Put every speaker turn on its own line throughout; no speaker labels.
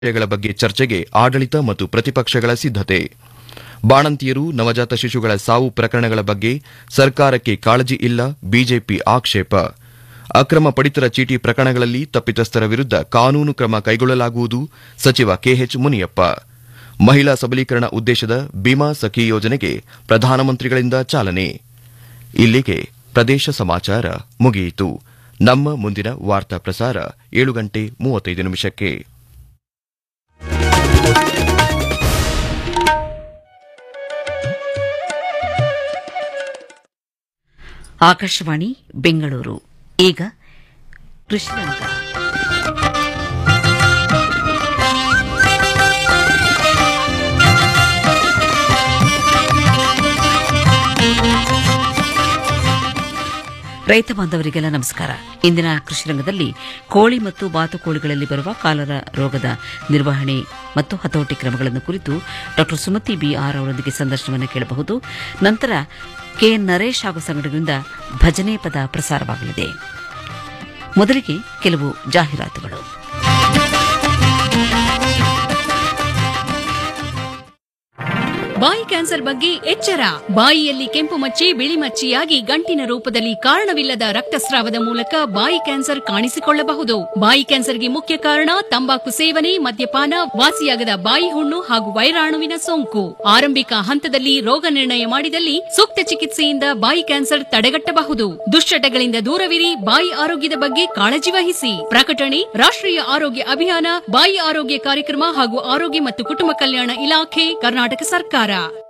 ವಿಷಯಗಳ ಬಗ್ಗೆ ಚರ್ಚೆಗೆ ಆಡಳಿತ ಮತ್ತು ಪ್ರತಿಪಕ್ಷಗಳ ಸಿದ್ಧತೆ ಬಾಣಂತಿಯರು ನವಜಾತ ಶಿಶುಗಳ ಸಾವು ಪ್ರಕರಣಗಳ ಬಗ್ಗೆ ಸರ್ಕಾರಕ್ಕೆ ಕಾಳಜಿ ಇಲ್ಲ ಬಿಜೆಪಿ ಆಕ್ಷೇಪ ಅಕ್ರಮ ಪಡಿತರ ಚೀಟಿ ಪ್ರಕರಣಗಳಲ್ಲಿ ತಪ್ಪಿತಸ್ಥರ ವಿರುದ್ಧ ಕಾನೂನು ಕ್ರಮ ಕೈಗೊಳ್ಳಲಾಗುವುದು ಸಚಿವ ಕೆಎಚ್ ಮುನಿಯಪ್ಪ ಮಹಿಳಾ ಸಬಲೀಕರಣ ಉದ್ದೇಶದ ಬಿಮಾ ಸಖಿ ಯೋಜನೆಗೆ ಪ್ರಧಾನಮಂತ್ರಿಗಳಿಂದ ಚಾಲನೆ ಇಲ್ಲಿಗೆ ಪ್ರದೇಶ ಸಮಾಚಾರ ಮುಗಿಯಿತು ನಮ್ಮ ಮುಂದಿನ ವಾರ್ತಾ ಪ್ರಸಾರ ಏಳು ಗಂಟೆ ಮೂವತ್ತೈದು ನಿಮಿಷಕ್ಕೆ
ಆಕಾಶವಾಣಿ ಬೆಂಗಳೂರು ಈಗ ಕೃಷ್ಣಾಂಗ ರೈತ ಬಾಂಧವರಿಗೆಲ್ಲ ನಮಸ್ಕಾರ ಇಂದಿನ ಕೃಷಿ ರಂಗದಲ್ಲಿ ಕೋಳಿ ಮತ್ತು ಬಾತುಕೋಳಿಗಳಲ್ಲಿ ಬರುವ ಕಾಲರ ರೋಗದ ನಿರ್ವಹಣೆ ಮತ್ತು ಹತೋಟಿ ಕ್ರಮಗಳನ್ನು ಕುರಿತು ಡಾ ಸುಮತಿ ಬಿಆರ್ ಅವರೊಂದಿಗೆ ಸಂದರ್ಶನವನ್ನು ಕೇಳಬಹುದು ನಂತರ ಕೆಎನ್ ನರೇಶ್ ಹಾಗೂ ಸಂಘಟನೆಯಿಂದ ಭಜನೆ ಪದ ಪ್ರಸಾರವಾಗಲಿದೆ ಮೊದಲಿಗೆ ಕೆಲವು ಜಾಹೀರಾತುಗಳು
ಬಾಯಿ ಕ್ಯಾನ್ಸರ್ ಬಗ್ಗೆ ಎಚ್ಚರ ಬಾಯಿಯಲ್ಲಿ ಕೆಂಪು ಮಚ್ಚೆ ಬಿಳಿ ಮಚ್ಚೆಯಾಗಿ ಗಂಟಿನ ರೂಪದಲ್ಲಿ ಕಾರಣವಿಲ್ಲದ ರಕ್ತಸ್ರಾವದ ಮೂಲಕ ಬಾಯಿ ಕ್ಯಾನ್ಸರ್ ಕಾಣಿಸಿಕೊಳ್ಳಬಹುದು ಬಾಯಿ ಕ್ಯಾನ್ಸರ್ಗೆ ಮುಖ್ಯ ಕಾರಣ ತಂಬಾಕು ಸೇವನೆ ಮದ್ಯಪಾನ ವಾಸಿಯಾಗದ ಬಾಯಿ ಹುಣ್ಣು ಹಾಗೂ ವೈರಾಣುವಿನ ಸೋಂಕು ಆರಂಭಿಕ ಹಂತದಲ್ಲಿ ರೋಗ ನಿರ್ಣಯ ಮಾಡಿದಲ್ಲಿ ಸೂಕ್ತ ಚಿಕಿತ್ಸೆಯಿಂದ ಬಾಯಿ ಕ್ಯಾನ್ಸರ್ ತಡೆಗಟ್ಟಬಹುದು ದುಶ್ಚಟಗಳಿಂದ ದೂರವಿರಿ ಬಾಯಿ ಆರೋಗ್ಯದ ಬಗ್ಗೆ ಕಾಳಜಿ ವಹಿಸಿ ಪ್ರಕಟಣೆ ರಾಷ್ಟ್ರೀಯ ಆರೋಗ್ಯ ಅಭಿಯಾನ ಬಾಯಿ ಆರೋಗ್ಯ ಕಾರ್ಯಕ್ರಮ ಹಾಗೂ ಆರೋಗ್ಯ ಮತ್ತು ಕುಟುಂಬ ಕಲ್ಯಾಣ ಇಲಾಖೆ ಕರ್ನಾಟಕ ಸರ್ಕಾರ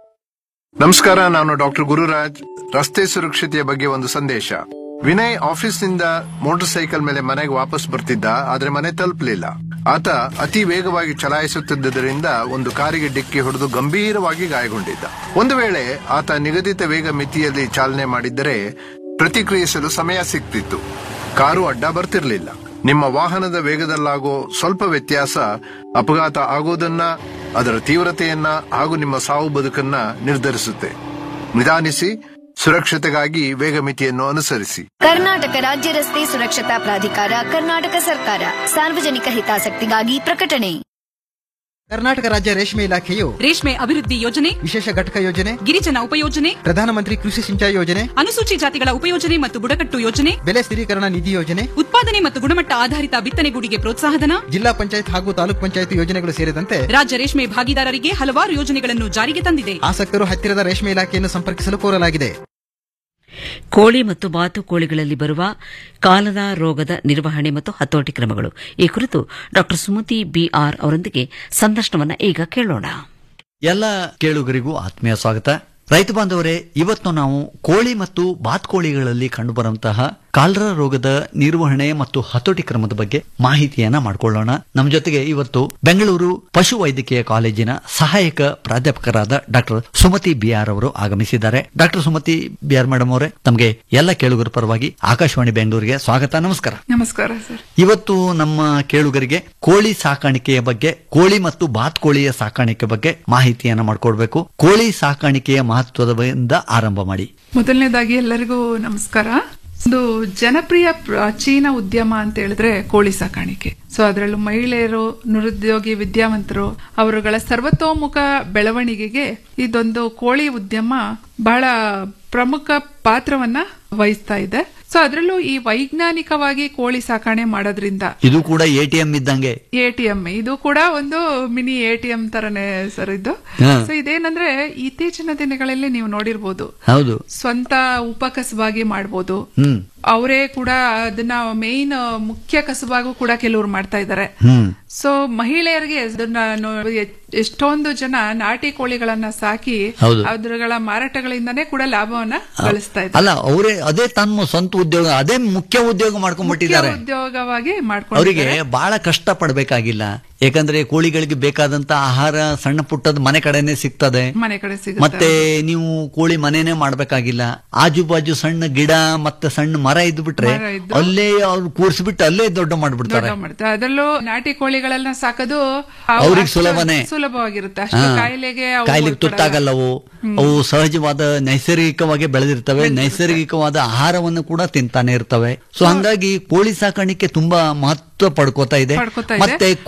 ನಮಸ್ಕಾರ ನಾನು ಡಾಕ್ಟರ್ ಗುರುರಾಜ್ ರಸ್ತೆ ಸುರಕ್ಷತೆಯ ಬಗ್ಗೆ ಒಂದು ಸಂದೇಶ ವಿನಯ್ ಆಫೀಸ್ನಿಂದ ಮೋಟಾರ್ ಸೈಕಲ್ ಮೇಲೆ ಮನೆಗೆ ವಾಪಸ್ ಬರ್ತಿದ್ದ ಆದ್ರೆ ಮನೆ ತಲುಪಲಿಲ್ಲ ಆತ ಅತಿ ವೇಗವಾಗಿ ಚಲಾಯಿಸುತ್ತಿದ್ದರಿಂದ ಒಂದು ಕಾರಿಗೆ ಡಿಕ್ಕಿ ಹೊಡೆದು ಗಂಭೀರವಾಗಿ ಗಾಯಗೊಂಡಿದ್ದ ಒಂದು ವೇಳೆ ಆತ ನಿಗದಿತ ವೇಗ ಮಿತಿಯಲ್ಲಿ ಚಾಲನೆ ಮಾಡಿದ್ದರೆ ಪ್ರತಿಕ್ರಿಯಿಸಲು ಸಮಯ ಸಿಗ್ತಿತ್ತು ಕಾರು ಅಡ್ಡ ಬರ್ತಿರ್ಲಿಲ್ಲ ನಿಮ್ಮ ವಾಹನದ ವೇಗದಲ್ಲಾಗೋ ಸ್ವಲ್ಪ ವ್ಯತ್ಯಾಸ ಅಪಘಾತ ಆಗೋದನ್ನ ಅದರ ತೀವ್ರತೆಯನ್ನ ಹಾಗೂ ನಿಮ್ಮ ಸಾವು ಬದುಕನ್ನ ನಿರ್ಧರಿಸುತ್ತೆ ನಿಧಾನಿಸಿ ಸುರಕ್ಷತೆಗಾಗಿ ವೇಗ ಮಿತಿಯನ್ನು ಅನುಸರಿಸಿ
ಕರ್ನಾಟಕ ರಾಜ್ಯ ರಸ್ತೆ ಸುರಕ್ಷತಾ ಪ್ರಾಧಿಕಾರ ಕರ್ನಾಟಕ ಸರ್ಕಾರ ಸಾರ್ವಜನಿಕ ಹಿತಾಸಕ್ತಿಗಾಗಿ ಪ್ರಕಟಣೆ
ಕರ್ನಾಟಕ ರಾಜ್ಯ ರೇಷ್ಮೆ ಇಲಾಖೆಯು
ರೇಷ್ಮೆ ಅಭಿವೃದ್ಧಿ ಯೋಜನೆ
ವಿಶೇಷ ಘಟಕ ಯೋಜನೆ
ಗಿರಿಜನ ಉಪಯೋಜನೆ
ಪ್ರಧಾನಮಂತ್ರಿ ಕೃಷಿ ಸಿಂಚಾಯಿ ಯೋಜನೆ
ಅನುಸೂಚಿ ಜಾತಿಗಳ ಉಪಯೋಜನೆ ಮತ್ತು ಬುಡಕಟ್ಟು ಯೋಜನೆ
ಬೆಲೆ ಸ್ಥಿರೀಕರಣ ನಿಧಿ ಯೋಜನೆ
ಉತ್ಪಾದನೆ ಮತ್ತು ಗುಣಮಟ್ಟ ಆಧಾರಿತ ಬಿತ್ತನೆಗೂಡಿಗೆ ಪ್ರೋತ್ಸಾಹಧನ
ಜಿಲ್ಲಾ ಪಂಚಾಯತ್ ಹಾಗೂ ತಾಲೂಕ್ ಪಂಚಾಯತ್ ಯೋಜನೆಗಳು ಸೇರಿದಂತೆ
ರಾಜ್ಯ ರೇಷ್ಮೆ ಭಾಗಿದಾರರಿಗೆ ಹಲವಾರು ಯೋಜನೆಗಳನ್ನು ಜಾರಿಗೆ ತಂದಿದೆ
ಆಸಕ್ತರು ಹತ್ತಿರದ ರೇಷ್ಮೆ ಇಲಾಖೆಯನ್ನು ಸಂಪರ್ಕಿಸಲು ಕೋರಲಾಗಿದೆ
ಕೋಳಿ ಮತ್ತು ಬಾತುಕೋಳಿಗಳಲ್ಲಿ ಬರುವ ಕಾಲದ ರೋಗದ ನಿರ್ವಹಣೆ ಮತ್ತು ಹತೋಟಿ ಕ್ರಮಗಳು ಈ ಕುರಿತು ಡಾ ಸುಮತಿ ಬಿಆರ್ ಅವರೊಂದಿಗೆ ಸಂದರ್ಶನವನ್ನು ಈಗ ಕೇಳೋಣ
ಎಲ್ಲ ಕೇಳುಗರಿಗೂ ಆತ್ಮೀಯ ಸ್ವಾಗತ ರೈತ ಬಾಂಧವರೇ ಇವತ್ತು ನಾವು ಕೋಳಿ ಮತ್ತು ಬಾತ್ಕೋಳಿಗಳಲ್ಲಿ ಕಂಡುಬರುವಂತಹ ಕಾಲರ ರೋಗದ ನಿರ್ವಹಣೆ ಮತ್ತು ಹತೋಟಿ ಕ್ರಮದ ಬಗ್ಗೆ ಮಾಹಿತಿಯನ್ನ ಮಾಡಿಕೊಳ್ಳೋಣ ನಮ್ಮ ಜೊತೆಗೆ ಇವತ್ತು ಬೆಂಗಳೂರು ಪಶು ವೈದ್ಯಕೀಯ ಕಾಲೇಜಿನ ಸಹಾಯಕ ಪ್ರಾಧ್ಯಾಪಕರಾದ ಡಾಕ್ಟರ್ ಸುಮತಿ ಬಿಆರ್ ಅವರು ಆಗಮಿಸಿದ್ದಾರೆ ಡಾಕ್ಟರ್ ಸುಮತಿ ಬಿಆರ್ ಮೇಡಮ್ ಅವರೇ ತಮಗೆ ಎಲ್ಲ ಕೇಳುಗರ ಪರವಾಗಿ ಆಕಾಶವಾಣಿ ಬೆಂಗಳೂರಿಗೆ ಸ್ವಾಗತ ನಮಸ್ಕಾರ
ನಮಸ್ಕಾರ ಸರ್
ಇವತ್ತು ನಮ್ಮ ಕೇಳುಗರಿಗೆ ಕೋಳಿ ಸಾಕಾಣಿಕೆಯ ಬಗ್ಗೆ ಕೋಳಿ ಮತ್ತು ಬಾತ್ಕೋಳಿಯ ಸಾಕಾಣಿಕೆ ಬಗ್ಗೆ ಮಾಹಿತಿಯನ್ನ ಮಾಡ್ಕೊಡ್ಬೇಕು ಕೋಳಿ ಸಾಕಾಣಿಕೆಯ ಮಹತ್ವದಿಂದ ಆರಂಭ ಮಾಡಿ
ಮೊದಲನೇದಾಗಿ ಎಲ್ಲರಿಗೂ ನಮಸ್ಕಾರ ಒಂದು ಜನಪ್ರಿಯ ಪ್ರಾಚೀನ ಉದ್ಯಮ ಅಂತ ಹೇಳಿದ್ರೆ ಕೋಳಿ ಸಾಕಾಣಿಕೆ ಸೊ ಅದರಲ್ಲೂ ಮಹಿಳೆಯರು ನಿರುದ್ಯೋಗಿ ವಿದ್ಯಾವಂತರು ಅವರುಗಳ ಸರ್ವತೋಮುಖ ಬೆಳವಣಿಗೆಗೆ ಇದೊಂದು ಕೋಳಿ ಉದ್ಯಮ ಬಹಳ ಪ್ರಮುಖ ಪಾತ್ರವನ್ನ ವಹಿಸ್ತಾ ಇದೆ ಸೊ ಅದರಲ್ಲೂ ಈ ವೈಜ್ಞಾನಿಕವಾಗಿ ಕೋಳಿ ಸಾಕಣೆ ಮಾಡೋದ್ರಿಂದ
ಇದು ಕೂಡ ಎಟಿಎಂ ಇದ್ದಂಗೆ
ಎಟಿಎಂ ಇದು ಕೂಡ ಒಂದು ಮಿನಿ ಎಟಿಎಂ ತರನೇ ಸರ್ ಇದು
ಹಾ.
ಸೊ ಇದೇನಂದ್ರೆ ಇತ್ತೀಚಿನ ದಿನಗಳಲ್ಲಿ ನೀವು ನೋಡಿರ್ಬೋದು
ಹೌದು
ಸ್ವಂತ ಉಪಕಸಬಾಗಿ ಮಾಡ್ಬೋದು
ಹ್ಮ್
ಅವರೇ ಕೂಡ ಅದನ್ನ ಮೇನ್ ಮುಖ್ಯ ಕಸಬಾಗೂ ಕೂಡ ಕೆಲವರು ಮಾಡ್ತಾ ಇದ್ದಾರೆ
ಹ್ಮ್
ಸೊ ಮಹಿಳೆಯರಿಗೆ ಅದನ್ನ ನೋ- ಎ- ಎಷ್ಟೊಂದು ಜನ ನಾಟಿ ಕೋಳಿಗಳನ್ನ ಸಾಕಿ
ಹೌದು.
ಅದ್ರಗಳ ಮಾರಾಟಗಳಿಂದಾನೇ ಕೂಡ ಲಾಭವನ್ನ ಗಳಿಸ್ತಾ ಇದ್ದಾರೆ
ಅಲ್ಲ ಅವರೇ ಅದೇ ತಮ್ಮ ಸ್ವಂತ ಉದ್ಯೋಗ ಅದೇ ಮುಖ್ಯ ಉದ್ಯೋಗ ಮಾಡ್ಕೊಂಡ್ಬಿಟ್ಟಿದ್ದಾರೆ
ಮುಖ್ಯ ಉದ್ಯೋಗವಾಗಿ
ಅವರಿಗೆ
ಮಾಡ್ಕೊಂಡಿದ್ದಾರೆ
ಬಹಳ ಕಷ್ಟ ಪಡ್ಬೇಕಾಗಿಲ್ಲ ಯಾಕಂದ್ರೆ ಕೋಳಿಗಳಿಗೆ ಬೇಕಾದಂತ ಆಹಾರ ಸಣ್ಣ ಪುಟ್ಟದ ಮನೆ ಕಡೆನೆ ಸಿಗ್ತದೆ
ಮನೆ ಕಡೆ ಸಿಗುತ್ತೆ
ಮತ್ತೆ ನೀವು ಕೋಳಿ ಮನೆನೇ ಮಾಡ್ಬೇಕಾಗಿಲ್ಲ ಆಜು ಬಾಜು ಸಣ್ಣ ಗಿಡ ಮತ್ತೆ ಸಣ್ಣ ಮರ ಇದ್ದು ಬಿಟ್ರೆ
ಮರ ಇದ್ದು.
ಅಲ್ಲೇ ಅವ್ರು ಕೂರ್ಸ್ಬಿಟ್ಟು ಅಲ್ಲೇ ದೊಡ್ಡ ಮಾಡ್ಬಿಡ್ತಾರೆ
ದೊಡ್ಡ ಮಾಡ್ತಾರೆ ಅದರಲ್ಲೂ ನಾಟಿ ಕೋಳಿಗಳನ್ನ ಸಾಕೋದು ಅವು
ಅವ್ರಿಗೆ
ಅಷ್ಟು
ಸುಲಭನೇ.
ಸುಲಭವಾಗಿರುತ್ತೆ ಅಷ್ಟು
ಹಾ.
ಕಾಯಿಲೆಗೆ ಅವು
ಕಾಯಿಲೆಗೆ
ಒಳಪಡಲ್ಲ.
ತುತ್ತಾಗಲ್ಲ ಅವು ಅವು ಸಹಜವಾದ ನೈಸರ್ಗಿಕವಾಗಿ ಬೆಳೆದಿರ್ತವೆ ನೈಸರ್ಗಿಕವಾದ ಆಹಾರವನ್ನು ಕೂಡ ತಿಂತಾನೆ ಇರ್ತವೆ ಸೊ ಹಂಗಾಗಿ ಕೋಳಿ ಸಾಕಾಣಿಕೆ ತುಂಬಾ ಮಹತ್ವ ಪಡ್ಕೋತಾ ಇದೆ
ಪಡ್ಕೋತಾ ಇದೆ.
ಮತ್ತೆ ಕೋಳಿ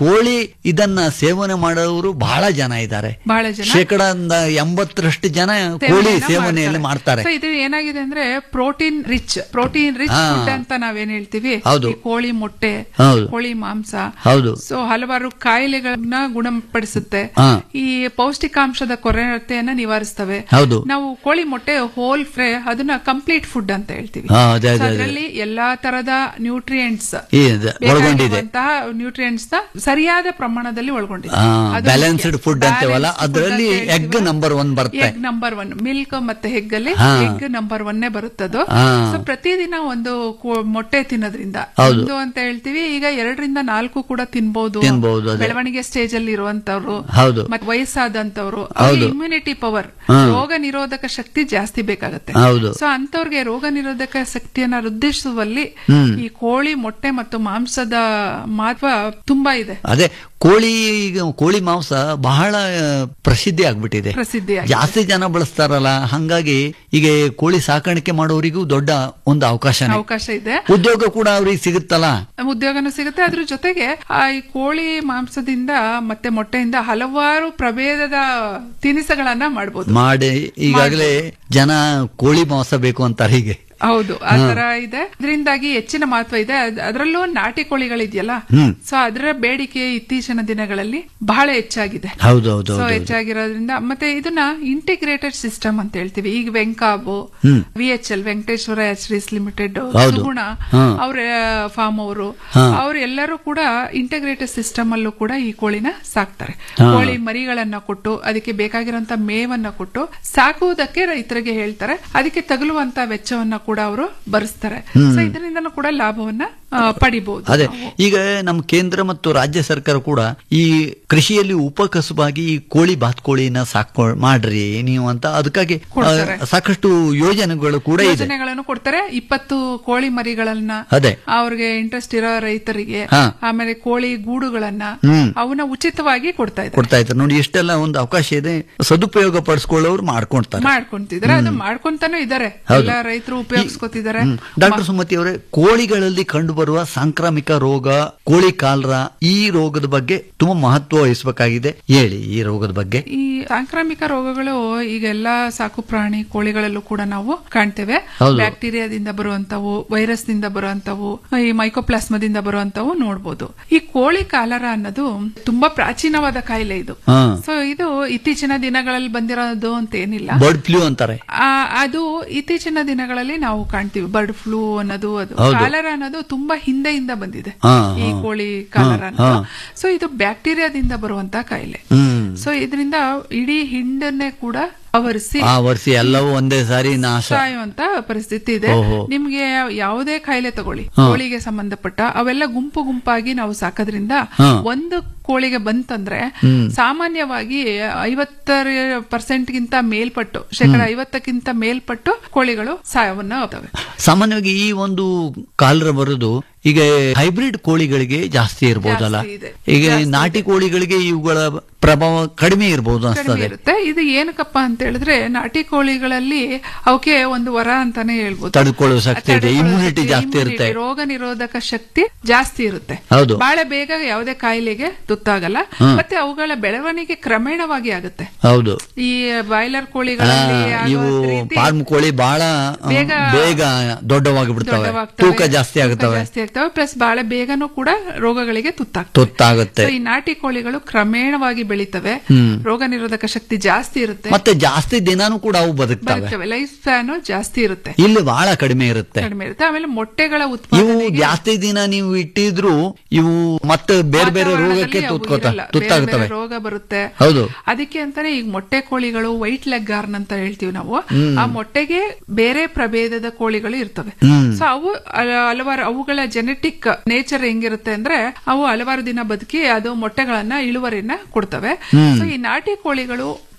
ಇದನ್ನ ಸೇವನೆ ಮಾಡೋರು ಬಹಳ ಜನ ಇದ್ದಾರೆ
ಬಹಳ ಜನ
ಶೇಕಡ ಒಂದು ಎಂಬತ್ತರಷ್ಟು ಜನ ಕೋಳಿ
ಸೇವನೆಯನ್ನ
ಸೇವನೆಯಲ್ಲಿ ಮಾಡ್ತಾರೆ
So, ಇದು ಏನಾಗಿದೆ ಅಂದ್ರೆ ಪ್ರೋಟೀನ್ ರಿಚ್ ಪ್ರೋಟೀನ್ ರಿಚ್
ಹಾ.
ಫುಡ್ ಅಂತ ನಾವೇನ್ ಹೇಳ್ತೀವಿ
ಹೌದು.
ಈ ಕೋಳಿ ಮೊಟ್ಟೆ
ಹೌದು.
ಕೋಳಿ ಮಾಂಸ
ಹೌದು.
ಸೊ ಹಲವಾರು ಕಾಯಿಲೆಗಳನ್ನ ಗುಣಪಡಿಸುತ್ತೆ
ಹಾ.
ಈ ಪೌಷ್ಟಿಕಾಂಶದ ಕೊರತೆಯನ್ನ ನಿವಾರಿಸ್ತವೆ
ಹೌದು.
ನಾವು ಕೋಳಿ ಮೊಟ್ಟೆ ಹೋಲ್ ಫ್ರೈ ಅದನ್ನ ಕಂಪ್ಲೀಟ್ ಫುಡ್ ಅಂತ ಹೇಳ್ತೀವಿ
ಹಾ, ಅದೇ, ಅದೇ, ಅದೇ.
ಅದರಲ್ಲಿ ಎಲ್ಲಾ ತರದ ನ್ಯೂಟ್ರಿಯೆಂಟ್ಸ್
ಇದೆ, ಒಳಗೊಂಡಿದೆ
ನ್ಯೂಟ್ರಿಯೆಂಟ್ಸ್ ನ ಸರಿಯಾದ ಪ್ರಮಾಣದಲ್ಲಿ ಒಳಗೊಂಡಿದೆ ಅದು
ಬ್ಯಾಲೆನ್ಸ್ಡ್
ಮುಖ್ಯ.
ಫುಡ್ ಅಂತೀವಲ್ಲ
Balanced food
ಅದರಲ್ಲಿ
ಅಂತ
ಎಗ್
ಹೇಳ್ತೀವಲ್ಲ.
ನಂಬರ್ ಒನ್ ಬರುತ್ತೆ
ಎಗ್ ನಂಬರ್ ಒನ್ ಮಿಲ್ಕ್ ಮತ್ತೆ ಹೆಗ್ ಅಲ್ಲಿ
ಹಾ.
ಎಗ್ ನಂಬರ್ ಒನ್ನೇ ಬರುತ್ತದು
ಹಾ.
ಸೊ ಪ್ರತಿದಿನ ಒಂದು ಕೋ- ಮೊಟ್ಟೆ ತಿನ್ನೋದ್ರಿಂದ
ಹೌದು.
ಒಂದು ಅಂತ ಹೇಳ್ತೀವಿ ಈಗ ಎರಡರಿಂದ ನಾಲ್ಕು ಕೂಡ ತಿನ್ಬಹುದು
ತಿನ್ಬಹುದು, ಅದೇ.
ಬೆಳವಣಿಗೆ ಸ್ಟೇಜ್ ಅಲ್ಲಿ ಇರುವಂತವ್ರು
ಹೌದು.
ಮತ್ತೆ ವಯಸ್ಸಾದಂತವ್ರು
ಹೌದು.
ಇಮ್ಯುನಿಟಿ ಪವರ್
ಹಾ.
ರೋಗ ನಿರೋಧಕ ಶಕ್ತಿ ಜಾಸ್ತಿ ಬೇಕಾಗುತ್ತೆ
ಹೌದು.
ಸೊ ಅಂತವ್ರಿಗೆ ರೋಗ ನಿರೋಧಕ ಶಕ್ತಿಯನ್ನ ವೃದ್ಧಿಸುವಲ್ಲಿ
ಹ್ಮ್.
ಈ ಕೋಳಿ ಮೊಟ್ಟೆ ಮತ್ತು ಮಾಂಸದ ಮಹತ್ವ ತುಂಬಾ ಇದೆ
ಅದೇ ಕೋಳಿ ಕೋಳಿ ಮಾಂಸ ಬಹಳ ಆ, ಪ್ರಸಿದ್ಧಿ ಆಗ್ಬಿಟ್ಟಿದೆ
ಪ್ರಸಿದ್ಧಿ ಆಗಿದೆ.
ಜಾಸ್ತಿ ಜನ ಬಳಸ್ತಾರಲ್ಲ ಹಂಗಾಗಿ ಈಗ ಕೋಳಿ ಸಾಕಾಣಿಕೆ ಮಾಡೋರಿಗೂ ದೊಡ್ಡ ಒಂದು ಅವಕಾಶ
ಅವಕಾಶ ಇದೆ
ಉದ್ಯೋಗ ಕೂಡ ಅವ್ರಿಗೆ ಸಿಗುತ್ತಲ್ಲ
ಉದ್ಯೋಗನೂ ಸಿಗುತ್ತೆ ಅದ್ರ ಜೊತೆಗೆ ಆ ಈ ಕೋಳಿ ಮಾಂಸದಿಂದ ಮತ್ತೆ ಮೊಟ್ಟೆಯಿಂದ ಹಲವಾರು ಪ್ರಭೇದದ ತಿನಿಸುಗಳನ್ನ ಮಾಡಬಹುದು
ಮಾಡಿ ಈಗಾಗಲೇ ಜನ ಕೋಳಿ ಮಾಂಸ ಬೇಕು ಅಂತಾರೆ ಹೀಗೆ
ಹೌದು ಆ ತರ ಇದೆ ಇದರಿಂದಾಗಿ ಹೆಚ್ಚಿನ ಮಹತ್ವ ಇದೆ ಅದ್- ಅದ್ರಲ್ಲೂ ನಾಟಿ ಕೋಳಿಗಳಿದೆಯಲ್ಲ
ಹ್ಮ್.
ಸೊ ಅದರ ಬೇಡಿಕೆ ಇತ್ತೀಚಿನ ದಿನಗಳಲ್ಲಿ ಬಹಳ ಹೆಚ್ಚಾಗಿದೆ
ಹೌದು ಹೌದು
ಸೊ
ಹೌದು
ಹೆಚ್ಚಾಗಿರೋದ್ರಿಂದ ಮತ್ತೆ ಇದನ್ನ ಇಂಟಿಗ್ರೇಟೆಡ್ ಸಿಸ್ಟಮ್ ಅಂತ ಹೇಳ್ತೀವಿ ಈಗ ವೆಂಕಾಬು
ಹ್ಮ್.
V H L Venkateshwara hatcheries limited
ಹೌದು.
ಸುಗುಣ
ಹಾ.
ಅವ್ರ ಫಾರ್ಮ್ ಅವರು
ಹಾ.
ಅವರೆಲ್ಲರೂ ಕೂಡ ಇಂಟಿಗ್ರೇಟೆಡ್ ಸಿಸ್ಟಮ್ ಅಲ್ಲೂ ಕೂಡ ಈ ಕೋಳಿನ ಸಾಕ್ತಾರೆ
ಹಾ.
ಕೋಳಿ ಮರಿಗಳನ್ನ ಕೊಟ್ಟು ಅದಕ್ಕೆ ಬೇಕಾಗಿರುವಂತ ಮೇವನ್ನ ಕೊಟ್ಟು ಸಾಕುವುದಕ್ಕೆ ರೈತರಿಗೆ ಹೇಳ್ತಾರೆ ಅದಕ್ಕೆ ತಗುಲುವಂತ ವೆಚ್ಚವನ್ನ ಕೂಡ ಅವರು ಭರಿಸ್ತಾರೆ ಸೊ ಇದರಿಂದನೂ ಕೂಡ ಲಾಭವನ್ನ ಆ, ಪಡಿಬಹುದು
ಅದೇ ಈಗ ನಮ್ಮ ಕೇಂದ್ರ ಮತ್ತು ರಾಜ್ಯ ಸರ್ಕಾರ ಕೂಡ ಈ ಕೃಷಿಯಲ್ಲಿ ಉಪಕಸುಬಾಗಿ ಈ ಕೋಳಿ ಬಾತ್ಕೋಳಿನ ಸಾಕೋ ಮಾಡ್ರಿ ನೀವು ಅಂತ ಅದಕ್ಕಾಗಿ ಆ,
ಕೊಡ್ತಾರೆ.
ಸಾಕಷ್ಟು ಯೋಜನೆಗಳು ಕೂಡ ಇದೆ
ಯೋಜನೆಗಳನ್ನು ಕೊಡ್ತಾರೆ ಇಪ್ಪತ್ತು ಕೋಳಿ ಮರಿಗಳನ್ನ
ಅದೇ
ಅವ್ರಿಗೆ ಇಂಟ್ರೆಸ್ಟ್ ಇರೋ ರೈತರಿಗೆ
ಹಾ.
ಆಮೇಲೆ ಕೋಳಿ ಗೂಡುಗಳನ್ನ
ಹ್ಮ್.
ಅವನ್ನ ಉಚಿತವಾಗಿ ಕೊಡ್ತಾ ಇದ್ದಾರೆ
ಕೊಡ್ತಾ ಇದ್ದಾರೆ ನೋಡಿ ಎಷ್ಟೆಲ್ಲ ಒಂದು ಅವಕಾಶ ಇದೆ ಸದುಪಯೋಗ ಪಡಿಸ್ಕೊಳ್ಳೋರು ಮಾಡ್ಕೊಂತಾರೆ
ಮಾಡ್ಕೊಂತಿದ್ದಾರೆ ಅದು ಮಾಡ್ಕೊಂತಾನೂ ಇದ್ದಾರೆ
ಹೌದು.
ಎಲ್ಲ ರೈತರು ಉಪಯೋಗಿಸ್ಕೊತಿದ್ದಾರೆ
ಡಾಕ್ಟರ್ ಸುಮತಿ ಅವರೇ ಕೋಳಿಗಳಲ್ಲಿ ಕಂಡುಬರುವ ಸಾಂಕ್ರಾಮಿಕ ರೋಗ ಕೋಳಿ ಕಾಲ್ರ ಈ ರೋಗದ ಬಗ್ಗೆ ತುಂಬಾ ಮಹತ್ವ ವಹಿಸಬೇಕಾಗಿದೆ ಹೇಳಿ ಈ ರೋಗದ ಬಗ್ಗೆ
ಈ ಸಾಂಕ್ರಾಮಿಕ ರೋಗಗಳು ಈಗ ಎಲ್ಲಾ ಸಾಕು ಪ್ರಾಣಿ ಕೋಳಿಗಳಲ್ಲೂ ಕೂಡ ನಾವು ಕಾಣ್ತೇವೆ
ಹೌದು.
ಬ್ಯಾಕ್ಟೀರಿಯಾದಿಂದ ಬರುವಂತವು ವೈರಸ್ ದಿಂದ ಬರುವಂತವು ಈ ಮೈಕೋಪ್ಲಾಸ್ಮದಿಂದ ಬರುವಂತವು ನೋಡಬಹುದು ಈ ಕೋಳಿ ಕಾಲರ ಅನ್ನೋದು ತುಂಬಾ ಪ್ರಾಚೀನವಾದ ಕಾಯಿಲೆ ಇದು
ಹಾ.
ಸೊ ಇದು ಇತ್ತೀಚಿನ ದಿನಗಳಲ್ಲಿ ಬಂದಿರೋದು ಅಂತ ಏನಿಲ್ಲ
ಬರ್ಡ್ ಫ್ಲೂ ಅಂತಾರೆ
ಆ, ಅದು ಇತ್ತೀಚಿನ ದಿನಗಳಲ್ಲಿ ನಾವು ಕಾಣ್ತೀವಿ ಬರ್ಡ್ ಫ್ಲೂ ಅನ್ನೋದು ಅದು
ಹೌದು.
ಕಾಲರ ಅನ್ನೋದು ತುಂಬಾ ಹಿಂದೆಯಿಂದ ಬಂದಿದೆ
ಹಾ,
ಈ
ಹಾ.
ಕೋಳಿ ಕಾಲರ
ಹಾ,
ಅನ್ನೋದು
ಹಾ.
ಸೊ ಇದು ಬ್ಯಾಕ್ಟೀರಿಯಾದಿಂದ ಬರುವಂತ ಕಾಯಿಲೆ
ಹ್ಮ್
ಸೊ ಇದರಿಂದ ಇಡೀ ಹಿಂಡನ್ನೇ ಕೂಡ ಆವರಿಸಿ
ಆ ವರ್ಷ ಎಲ್ಲವೂ ಒಂದೇ ಸಾರಿ ನಾಶ
ಸಾಯುವಂತ ಪರಿಸ್ಥಿತಿ ಇದೆ
ಓಹೋ.
ನಿಮ್ಗೆ ಯಾವುದೇ ಕಾಯಿಲೆ ತಗೊಳ್ಳಿ
ಹಾ.
ಕೋಳಿಗೆ ಸಂಬಂಧಪಟ್ಟ ಅವೆಲ್ಲ ಗುಂಪು ಗುಂಪಾಗಿ ನಾವು ಸಾಕೋದ್ರಿಂದ
ಹಾ.
ಒಂದು ಕೋಳಿಗೆ ಬಂತಂದ್ರೆ
ಹ್ಮ್.
ಸಾಮಾನ್ಯವಾಗಿ ಐವತ್ತರ ಪರ್ಸೆಂಟ್ ಗಿಂತ ಮೇಲ್ಪಟ್ಟು ಶೇಕಡ ಐವತ್ತಕ್ಕಿಂತ ಮೇಲ್ಪಟ್ಟು ಕೋಳಿಗಳು ಸಾಯವನ್ನ ಹೋಗ್ತವೆ
ಸಾಮಾನ್ಯವಾಗಿ ಈ ಒಂದು ಕಾಲರ ಬರೋದು ಈಗ ಹೈಬ್ರಿಡ್ ಕೋಳಿಗಳಿಗೆ ಜಾಸ್ತಿ ಇರ್ಬೋದಲ್ಲ
ಜಾಸ್ತಿ ಇದೆ.
ಈಗ
ಜಾಸ್ತಿ
ನಾಟಿ ಕೋಳಿಗಳಿಗೆ ಇವುಗಳ ಪ್ರಭಾವ ಕಡಿಮೆ ಇರ್ಬೋದು
ಕಡಿಮೆ
ಅನ್ಸ್ತದೆ
ಇರುತ್ತೆ ಇದು ಏನಕ್ಕಪ್ಪ ಅಂತ ಹೇಳಿದ್ರೆ ನಾಟಿ ಕೋಳಿಗಳಲ್ಲಿ ಅವಕ್ಕೆ ಒಂದು ವರ ಅಂತಾನೆ ಹೇಳ್ಬೋದು
ತಡ್ಕೊಳ್ಳೋ ಶಕ್ತಿ ಇದೆ,
ತಡ್ಕೊಳ್ಳೋ
immunity
ಶಕ್ತಿ,
ಜಾಸ್ತಿ
immunity,
ಇರುತ್ತೆ.
ರೋಗ ನಿರೋಧಕ ಶಕ್ತಿ ಜಾಸ್ತಿ ಇರುತ್ತೆ
ಹೌದು.
ಬಹಳ ಬೇಗ ಯಾವುದೇ ಕಾಯಿಲೆಗೆ ತುತ್ತಾಗಲ್ಲ
ಹ್ಮ್.
ಮತ್ತೆ ಅವುಗಳ ಬೆಳವಣಿಗೆ ಕ್ರಮೇಣವಾಗಿ ಆಗುತ್ತೆ
ಹೌದು
ಈ ಬಾಯ್ಲರ್
ಆ,
ಕೋಳಿಗಳಲ್ಲಿ
ಇವು
ಆಗುವಂತ ರೀತಿ
ಫಾರ್ಮ್ ಕೋಳಿ ಬಹಳ ಆ,
ಬೇಗ-
ಬೇಗ ದೊಡ್ಡವಾಗಿ ಬಿಡ್ತವೆ
ದೊಡ್ಡವಾಗ್ತವೆ,
ತೂಕ ಜಾಸ್ತಿ
ತೂಕ
ಆಗುತ್ತವೆ
ಜಾಸ್ತಿ ಆಗ್ತವೆ ಪ್ಲಸ್ ಬಹಳ ಬೇಗನೂ ಕೂಡ ರೋಗಗಳಿಗೆ ತುತ್ತಾಗ್ತವೆ
ತುತ್ತಾಗುತ್ತೆ
So, ಈ ನಾಟಿ ಕೋಳಿಗಳು ಕ್ರಮೇಣವಾಗಿ ಬೆಳಿತವೆ
ಹ್ಮ್.
ರೋಗ ನಿರೋಧಕ ಶಕ್ತಿ ಜಾಸ್ತಿ ಇರುತ್ತೆ
ಮತ್ತೆ ಜಾಸ್ತಿ ದಿನಾನು ಕೂಡ ಅವು ಬದುಕ್ತವೆ
ಬರುತ್ತವೆ ಲೈಫ್ ಸ್ಪ್ಯಾನ್ ಜಾಸ್ತಿ ಇರುತ್ತೆ
ಇಲ್ಲಿ ಬಹಳ ಕಡಿಮೆ ಇರುತ್ತೆ
ಕಡಿಮೆ ಇರುತ್ತೆ ಆಮೇಲೆ ಮೊಟ್ಟೆಗಳ
ಇವು
ಉತ್ಪಾದನೆಗೆ
ಜಾಸ್ತಿ ದಿನ ನೀವು ಇಟ್ಟಿದ್ರು ಇವು ಮತ್ತೆ ಬೇರೆ ಬೇರೆ ರೋಗಕ್ಕೆ
ವಾತಾವರಣದಲ್ಲಿ ಅವು
ತುತ್ಕೋತ
ಇರಲ್ಲ. ಬೇರೆ
ತುತ್ತಾಗುತ್ತವೆ
ಬೇರೆ ರೋಗ ಬರುತ್ತೆ
ಹೌದು
ಅದಕ್ಕೆ ಅಂತಾನೆ ಈಗ ಮೊಟ್ಟೆ ಕೋಳಿಗಳು ವೈಟ್ ಲೆಗ್ ಗಾರ್ನ್ ಅಂತ ಹೇಳ್ತೀವಿ ನಾವು ಆ ಮೊಟ್ಟೆಗೆ ಬೇರೆ ಪ್ರಭೇದದ ಕೋಳಿಗಳು ಇರ್ತವೆ
ಹ್ಮ್.
ಸೊ ಅವು ಹಲ- ಹಲವಾರು ಅವುಗಳ ಜೆನೆಟಿಕ್ ನೇಚರ್ ಹೆಂಗಿರುತ್ತೆ ಅಂದ್ರೆ ಅವು ಹಲವಾರು ದಿನ ಬದುಕಿ ಅದು ಮೊಟ್ಟೆಗಳನ್ನ ಇಳುವರಿನ ಕೊಡ್ತವೆ ಸೊ ಈ ನಾಟಿ ಕೋಳಿಗಳು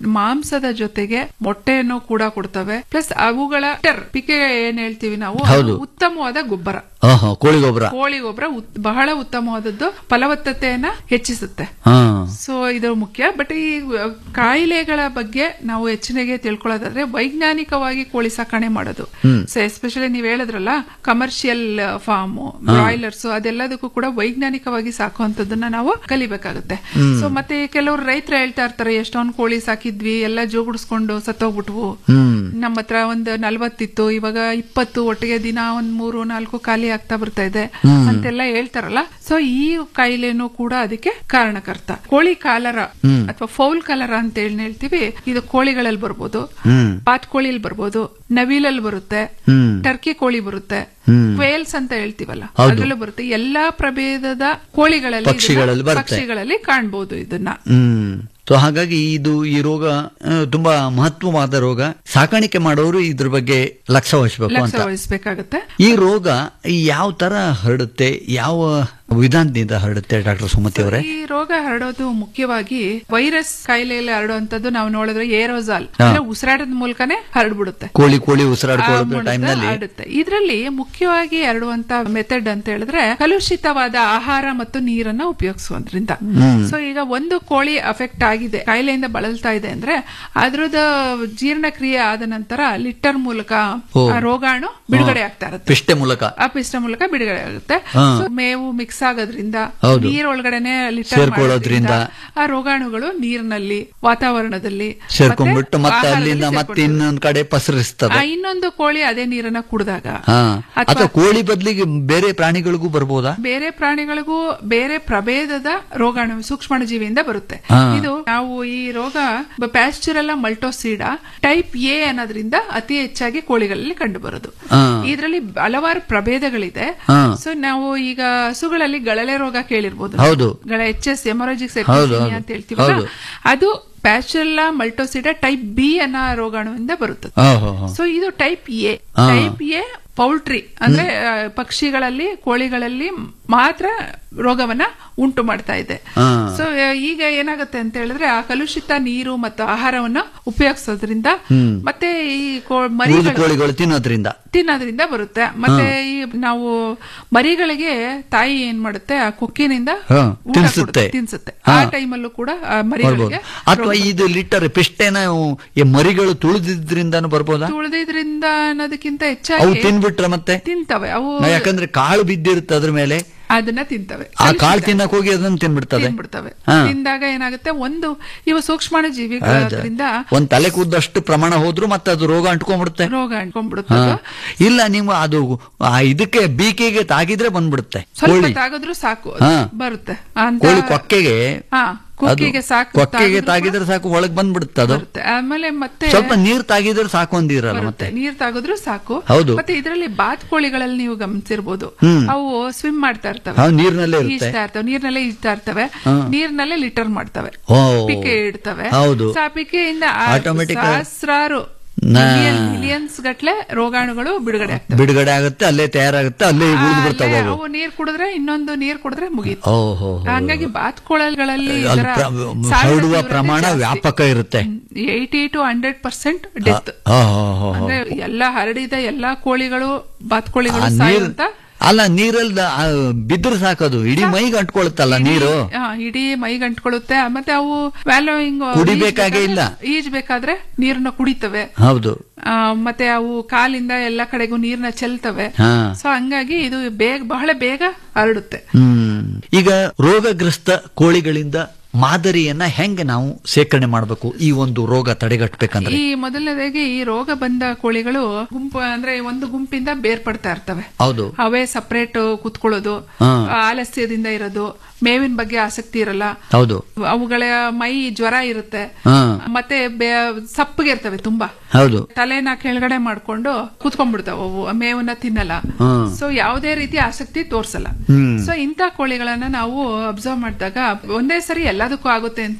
ಮಾಂಸದ ಜೊತೆಗೆ ಮೊಟ್ಟೆಯನ್ನು ಕೂಡ ಕೊಡ್ತವೆ ಪ್ಲಸ್ ಅವುಗಳ ಲಿಟರ್ ಪಿಕೆ ಏನ್ ಹೇಳ್ತೀವಿ ನಾವು
ಹೌದು.
ಅದು ಉತ್ತಮವಾದ ಗೊಬ್ಬರ
ಆಹಾ, ಕೋಳಿ ಗೊಬ್ಬರ
ಕೋಳಿ ಗೊಬ್ಬರ ಉತ್- ಬಹಳ ಉತ್ತಮವಾದದ್ದು ಫಲವತ್ತತೆಯನ್ನ ಹೆಚ್ಚಿಸುತ್ತೆ
ಹಾ
ಸೊ ಇದು ಮುಖ್ಯ ಬಟ್ ಈ ಕಾಯಿಲೆಗಳ ಬಗ್ಗೆ ನಾವು ಹೆಚ್ಚಿನಗೆ ತಿಳ್ಕೊಳ್ಳೋದಾದ್ರೆ ವೈಜ್ಞಾನಿಕವಾಗಿ ಕೋಳಿ ಸಾಕಣೆ ಮಾಡೋದು ಸೊ ಎಸ್ಪೆಷಲಿ ನೀವ್ ಹೇಳಿದ್ರಲ್ಲ ಕಮರ್ಷಿಯಲ್ ಫಾರ್ಮ್ ಬ್ರಾಯ್ಲರ್ಸ್ ಅದೆಲ್ಲದಕ್ಕೂ ಕೂಡ ವೈಜ್ಞಾನಿಕವಾಗಿ ಸಾಕುವಂತದನ್ನ ನಾವು ಕಲಿಬೇಕಾಗುತ್ತೆ ಸೊ ಮತ್ತೆ ಕೆಲವರು ರೈತರು ಹೇಳ್ತಾ ಇರ್ತಾರೆ ಎಷ್ಟೊಂದು ಕೋಳಿ ಸಾಕಿದ್ವಿ ಎಲ್ಲ ಜೋಗುಡಿಸ್ಕೊಂಡು ಸತ್ತೋಗ್ಬಿಟ್ವು ನಮ್ಮ ಹತ್ರ ಒಂದು ನಲ್ವತ್ತಿತ್ತು ಇವಾಗ ಇಪ್ಪತ್ತು ಒಟ್ಟಿಗೆ ದಿನ ಒಂದ್ ಮೂರು ನಾಲ್ಕು ಖಾಲಿ ಆಗ್ತಾ ಬರ್ತಾ ಇದೆ ಅಂತೆಲ್ಲ ಹೇಳ್ತಾರಲ್ಲ ಸೊ ಈ ಕಾಯಿಲೆನೂ ಕೂಡ ಅದಕ್ಕೆ ಕಾರಣಕರ್ತ ಕೋಳಿ ಕಾಲರ ಅಥವಾ ಫೌಲ್ ಕಾಲರ ಅಂತ ಹೇಳಿ ಹೇಳ್ತೀವಿ ಇದು ಕೋಳಿಗಳಲ್ಲಿ ಬರ್ಬೋದು ಬಾತ್ಕೋಳಿಲಿ ಬರ್ಬೋದು ನವಿಲಲ್ಲಿ ಬರುತ್ತೆ ಟರ್ಕಿ ಕೋಳಿ ಬರುತ್ತೆ ವೇಲ್ಸ್ ಅಂತ ಹೇಳ್ತೀವಲ್ಲ ಅದ್ರಲ್ಲೂ ಬರುತ್ತೆ ಎಲ್ಲಾ ಪ್ರಭೇದದ ಕೋಳಿಗಳಲ್ಲಿ ಇದನ್ನ-
ಪಕ್ಷಿಗಳಲ್ಲಿ ಬರುತ್ತೆ.
ಪಕ್ಷಿಗಳಲ್ಲಿ ಕಾಣ್ಬೋದು ಇದನ್ನ
ಹ್ಮ್ ಸೊ ಹಾಗಾಗಿ ಇದು ಈ ರೋಗ ಆ, ತುಂಬಾ ಮಹತ್ವವಾದ ರೋಗ ಸಾಕಾಣಿಕೆ ಮಾಡೋರು ಇದ್ರ ಬಗ್ಗೆ ಲಕ್ಷ್ಯ ವಹಿಸಬೇಕು
ಲಕ್ಷ್ಯ
ಅಂತ
ವಹಿಸ್ಬೇಕಾಗತ್ತೆ
ಈ ರೋಗ ಯಾವ ತರ ಹರಡುತ್ತೆ ಯಾವ ವಿಧಾನದಿಂದ ಹರಡುತ್ತೆ ಡಾಕ್ಟರ್ ಸುಮತಿ ಅವರೇ
ಈ ರೋಗ ಹರಡೋದು ಮುಖ್ಯವಾಗಿ ವೈರಸ್ ಕಾಯಿಲೆಯಲ್ಲಿ ಹರಡುವಂತದ್ದು ನಾವು ನೋಡಿದ್ರೆ ಏರೋಸಾಲ್
ಹಾ.
ಅಂದ್ರೆ ಉಸಿರಾಟದ ಮೂಲಕನೇ ಹರಡ್ಬಿಡುತ್ತೆ
ಕೋಳಿ ಕೋಳಿ ಉಸಿರಾಡ್ಕೊಳ್ಳೋ
ಆ
ಟೈಮ್
ಮೂಲಕ
ನಲ್ಲಿ
ಹರಡುತ್ತೆ ಇದರಲ್ಲಿ ಮುಖ್ಯವಾಗಿ ಹರಡುವಂತ ಮೆಥಡ್ ಅಂತ ಹೇಳಿದ್ರೆ ಕಲುಷಿತವಾದ ಆಹಾರ ಮತ್ತು ನೀರನ್ನ ಉಪಯೋಗಿಸುವುದರಿಂದ ಸೊ ಈಗ ಒಂದು ಕೋಳಿ ಅಫೆಕ್ಟ್ ಆಗಿದೆ ಕಾಯಿಲೆಯಿಂದ ಬಳಲ್ತಾ ಇದೆ ಅಂದ್ರೆ ಅದ್ರದ ಜೀರ್ಣಕ್ರಿಯೆ ಆದ ನಂತರ ಲಿಟ್ಟರ್ ಮೂಲಕ
ಓ.
ಆ ರೋಗಾಣು ಬಿಡುಗಡೆ ಆಗ್ತಾ ಇರುತ್ತೆ
ಪಿಷ್ಟೆ ಮೂಲಕ
ಆ ಪಿಷ್ಟ ಮೂಲಕ ಬಿಡುಗಡೆ ಆಗುತ್ತೆ
ಹಾ.
So, ಮೇವು ಮಿಕ್ಸ್ ಆಗೋದ್ರಿಂದ
ಹೌದು.
ನೀರೊಳಗಡೆನೆ ಲಿಟರ್
ಸೇರ್ಕೊಳ್ಳೋದ್ರಿಂದ
ಮಾಡೋದ್ರಿಂದ ಆ ರೋಗಾಣುಗಳು ನೀರಿನಲ್ಲಿ ವಾತಾವರಣದಲ್ಲಿ
ಸೇರ್ಕೊಂಡ್ಬಿಟ್ಟು ಮತ್ತೆ
ಆಹಾರದಲ್ಲಿ
ಅಲ್ಲಿಂದ ಮತ್ತೆ
ಸೇರ್ಕೊಂಡಿರುತ್ತೆ.
ಇನ್ನೊಂದ್ ಕಡೆ ಪಸರಿಸ್ತದೆ
ಆ ಇನ್ನೊಂದು ಕೋಳಿ ಅದೇ ನೀರನ್ನ ಕುಡಿದಾಗ
ಹಾ
ಅಥವಾ
ಅಥವಾ ಕೋಳಿ ಬದಲಿಗೆ ಬೇರೆ ಪ್ರಾಣಿಗಳಿಗೂ ಬರ್ಬೋದಾ
ಬೇರೆ ಪ್ರಾಣಿಗಳಿಗೂ ಬೇರೆ ಪ್ರಭೇದದ ರೋಗಾಣು ಸೂಕ್ಷ್ಮಾಣುಜೀವಿಯಿಂದ ಬರುತ್ತೆ
ಹಾ.
ಇದು ನಾವು ಈ ರೋಗ ಪ್ಯಾಸ್ಚುರಲ್ಲ ಮಲ್ಟೋಸೀಡಾ ಟೈಪ್ ಎ ಅನ್ನೋದ್ರಿಂದ ಅತಿ ಹೆಚ್ಚಾಗಿ ಕೋಳಿಗಳಲ್ಲಿ ಕಂಡು ಬರೋದು
ಹಾ.
ಇದರಲ್ಲಿ ಹಲವಾರು ಪ್ರಭೇದಗಳಿದೆ
ಹಾ.
ಸೊ ನಾವು ಈಗ ಹಸುಗಳಲ್ಲಿ ಗಳಲೆ ರೋಗ ಕೇಳಿರ್ಬೋದು
ಹೌದು.
ಗಳ ಎಚ್ ಎಸ್ ಎಮೊರಾಜಿಕ್
ಹೌದು, ಹೌದು.
ಅಂತ ಹೇಳ್ತೀವಲ್ಲ
ಹೌದು.
ಅದು ಪ್ಯಾಸ್ಚುರಲ್ಲ ಮಲ್ಟೋಸಿಡಾ ಟೈಪ್ ಬಿ ಅನ್ನೋ ರೋಗಾಣುವಿಂದ ಬರುತ್ತದೆ
ಓಹೋ ಹೋ.
ಸೊ ಇದು ಟೈಪ್ ಎ
ಹಾ.
ಟೈಪ್ ಎ ಪೌಲ್ಟ್ರಿ ಅಂದ್ರೆ ಆ, ಪಕ್ಷಿಗಳಲ್ಲಿ ಕೋಳಿಗಳಲ್ಲಿ ಮಾತ್ರ ರೋಗವನ್ನ ಉಂಟು ಮಾಡ್ತಾ ಇದೆ
ಹಾ.
ಸೊ ಈಗ ಏನಾಗುತ್ತೆ ಅಂತ ಹೇಳಿದ್ರೆ ಆ ಕಲುಷಿತ ನೀರು ಮತ್ತು ಆಹಾರವನ್ನ ಉಪಯೋಗಿಸೋದ್ರಿಂದ ಮತ್ತೆ ಈ ಕೋ-
ಉಳಿದ
ಮರಿಗಳು
ಕೋಳಿಗಳು ತಿನ್ನೋದ್ರಿಂದ
ತಿನ್ನೋದ್ರಿಂದ ಬರುತ್ತೆ ಮತ್ತೆ ಈ ನಾವು ಮರಿಗಳಿಗೆ ತಾಯಿ ಏನ್ ಮಾಡುತ್ತೆ ಆ ಕೊಕ್ಕಿನಿಂದ
ಹಾ,
ಊಟ
ತಿನ್ಸುತ್ತೆ.
ಕೊಡುತ್ತೆ, ತಿನ್ಸುತ್ತೆ ಆ
ಹಾ.
ಟೈಮಲ್ಲೂ ಕೂಡ ಆ
ಬರ್ಬೋದು
ಮರಿಗಳಿಗೆ
ಅಥವಾ ಇದು ಲಿಟರ್ ಪಿಷ್ಟೆನ ಈ ಮರಿಗಳು ತುಳಿದಿದ್ರಿಂದಾನು ಬರ್ಬೋದಾ
ತುಳಿದಿದ್ರಿಂದ ಅನ್ನೋದಕ್ಕಿಂತ
ಅವು
ಹೆಚ್ಚಾಗಿ
ತಿನ್ಬಿಟ್ರೆ ಮತ್ತೆ
ತಿಂತವೆ ಅವು
ಯಾಕಂದ್ರೆ ಕಾಳು ಬಿದ್ದಿರುತ್ತೆ ಅದ್ರ ಮೇಲೆ
ಅದನ್ನ ತಿಂತವೆ
ಆ ಕಾಳು
ಕಲುಷಿತ.
ತಿನ್ನಕ್ ಹೋಗಿ ಅದನ್ನ ತಿನ್ಬಿಡ್ತದೆ
ತಿನ್ಬಿಡ್ತವೆ
ಹಾ.
ತಿಂದಾಗ ಏನಾಗುತ್ತೆ ಒಂದು ಇವು ಸೂಕ್ಷ್ಮಾಣು ಜೀವಿಗಳಾದ್ರಿಂದ
ಒಂದ್ ತಲೆ ಕೂದಷ್ಟು ಪ್ರಮಾಣ ಹೋದ್ರು ಮತ್ತೆ ಅದು ರೋಗ ಅಂಟ್ಕೊಂಡ್ಬಿಡುತ್ತೆ
ರೋಗ ಅಂಟ್ಕೊಂಡ್ಬಿಡುತ್ತೆ
ಹಾ.
ಅದು.
ಇಲ್ಲ ನೀವು ಅದು ಆ ಇದಕ್ಕೆ ಬೀಕೆಗೆ ತಾಗಿದ್ರೆ ಬಂದ್ಬಿಡುತ್ತೆ
ಸ್ವಲ್ಪ
ಕೋಳಿ
ತಾಗಿದ್ರು ಸಾಕು ಅದು
ಹಾ.
ಬರುತ್ತೆ ಅಂತ
ಕೋಳಿ ಕೊಕ್ಕೆಗೆ
ಹಾ
ಅದು
ಕೊಕ್ಕಿಗೆ ಸಾಕು
ಕೊಕ್ಕೆಗೆ
ತಾಗಿದ್ರು
ತಾಗಿದ್ರೆ ಸಾಕು ಒಳಗ್ ಬಂದ್ಬಿಡುತ್ತೆ ಅದು
ಬರುತ್ತೆ ಆಮೇಲೆ ಮತ್ತೆ
ಸ್ವಲ್ಪ ನೀರ್ ತಾಗಿದ್ರೆ ಸಾಕು ಅಂದಿರಲ್ಲ
ಬರುತ್ತೆ
ಮತ್ತೆ
ನೀರ್ ತಾಗಿದ್ರು ಸಾಕು
ಹೌದು.
ಮತ್ತೆ ಇದರಲ್ಲಿ ಬಾತ್ ಕೋಳಿಗಳಲ್ಲಿ ನೀವು ಗಮನಿಸಿರ್ಬೋದು ಅವು ಸ್ವಿಮ್ ಮಾಡ್ತಾ ಇರ್ತವೆ
ಹಾ, ನೀರ್ನಲ್ಲೇ ಇರುತ್ತೆ.
ಈಜ್ತಾ ಇರ್ತವೆ ನೀರ್ನಲ್ಲೇ ಈಜ್ತಾ ಇರ್ತವೆ ನೀರ್ನಲ್ಲೇ ಲಿಟರ್ ಮಾಡ್ತವೆ
ಓ.
ಪಿಕೆ ಇಡ್ತವೆ
ಹೌದು.
ಸೊ ಆ ಪಿಕೆಯಿಂದ ಆ
Automatic-
ಸಹಸ್ರಾರು
ನಾ-
ಮಿಲಿಯನ್ಸ್ ಗಟ್ಲೆ ರೋಗಾಣುಗಳು ಬಿಡುಗಡೆ ಆಗ್ತವೆ
ಬಿಡುಗಡೆ ಆಗುತ್ತೆ ಅಲ್ಲೇ ತಯಾರಾಗುತ್ತೆ ಅಲ್ಲೇ ಉಳಿದು ಬಿಡ್ತಾವೆ
ಅಲ್ಲೇ
ಅವು
ಅವು ನೀರ್ ಕುಡಿದ್ರೆ ಇನ್ನೊಂದು ನೀರ್ ಕುಡಿದ್ರೆ ಮುಗೀತು
ಓಹೋ
ಹಂಗಾಗಿ ಬಾತ್ಕೊಳಗಳಲ್ಲಿ
ಅದು ಪ್ರ- ಹರಡುವ ಪ್ರಮಾಣ ವ್ಯಾಪಕ ಇರುತ್ತೆ
eighty to hundred percent death
ಆ, ಆ, ಆ, ಆ.
ಅಂದ್ರೆ ಎಲ್ಲಾ ಹರಡಿದ ಎಲ್ಲಾ ಕೋಳಿಗಳು ಬಾತ್ಕೋಳಿಗಳು
ಆ ನೀರ್
ಸಾಯುವಂತ
ಅಲ್ಲ ನೀರಲ್ಲಿ ಆ, ಬಿದ್ರೆ ಸಾಕದು ಇಡೀ ಮೈಗೆ ಅಂಟ್ಕೊಳುತ್ತಲ್ಲ ನೀರು
ಆ, ಇಡೀ ಮೈಗೆ ಅಂಟ್ಕೊಳ್ಳುತ್ತೆ ಮತ್ತೆ ಅವು ವ್ಯಾಲೋಯಿಂಗ್
ಕುಡಿಬೇಕಾಗೇ ಇಲ್ಲ.
ಈಜ್ಬೇಕಾದ್ರೆ ನೀರನ್ನ ಕುಡಿತವೆ
ಹೌದು
ಆ, ಮತ್ತೆ ಅವು ಕಾಲಿಂದ ಎಲ್ಲಾ ಕಡೆಗೂ ನೀರ್ನ ಚೆಲ್ತವೆ
ಹಾ.
ಸೊ ಹಂಗಾಗಿ ಇದು ಬೇಗ ಬಹಳ ಬೇಗ ಹರಡುತ್ತೆ
ಹ್ಮ್ ಈಗ ರೋಗಗ್ರಸ್ತ ಕೋಳಿಗಳಿಂದ ಮಾದರಿಯನ್ನ ಹೆಂಗೆ ನಾವು ಸೇಕರಣೆ ಮಾಡಬೇಕು ಈ ಒಂದು ರೋಗ ತಡೆಗಟ್ಟಬೇಕಂದ್ರೆ
ಈ ಮೊದಲನೇದಾಗಿ ಈ ರೋಗ ಬಂದ ಕೋಳಿಗಳು ಗುಂಪು ಅಂದ್ರೆ ಒಂದು ಗುಂಪಿಂದ ಬೇರ್ಪಡ್ತಾ ಇರ್ತವೆ
ಹೌದು
ಅವೇ ಸಪರೇಟ್ ಕುತ್ಕೊಳ್ಳೋದು
ಹಾ.
ಆಲಸ್ಯದಿಂದ ಇರೋದು ಮೇವಿನ ಬಗ್ಗೆ ಆಸಕ್ತಿ ಇರಲ್ಲ
ಹೌದು
ಅವುಗಳ ಮೈ ಜ್ವರ ಇರುತ್ತೆ
ಹಾ
ಮತ್ತೆ ಬೇ- ಸಪ್ಪಗೆ ಇರ್ತವೆ ತುಂಬಾ
ಹೌದು
ತಲೆನ ಕೆಳಗಡೆ ಮಾಡ್ಕೊಂಡು ಕೂತ್ಕೊಂಡ್ಬಿಡ್ತಾವ ಅವು ಮೇವನ್ನ ತಿನ್ನಲ್ಲ
ಹಾ.
ಸೊ ಯಾವುದೇ ರೀತಿ ಆಸಕ್ತಿ ತೋರ್ಸಲ್ಲ
ಹ್ಮ್.
ಸೊ ಇಂಥ ಕೋಳಿಗಳನ್ನ ನಾವು ಅಬ್ಸರ್ವ್ ಮಾಡಿದಾಗ ಒಂದೇ ಸರಿ ಎಲ್ಲದಕ್ಕೂ ಆಗುತ್ತೆ ಅಂತಿಲ್ಲ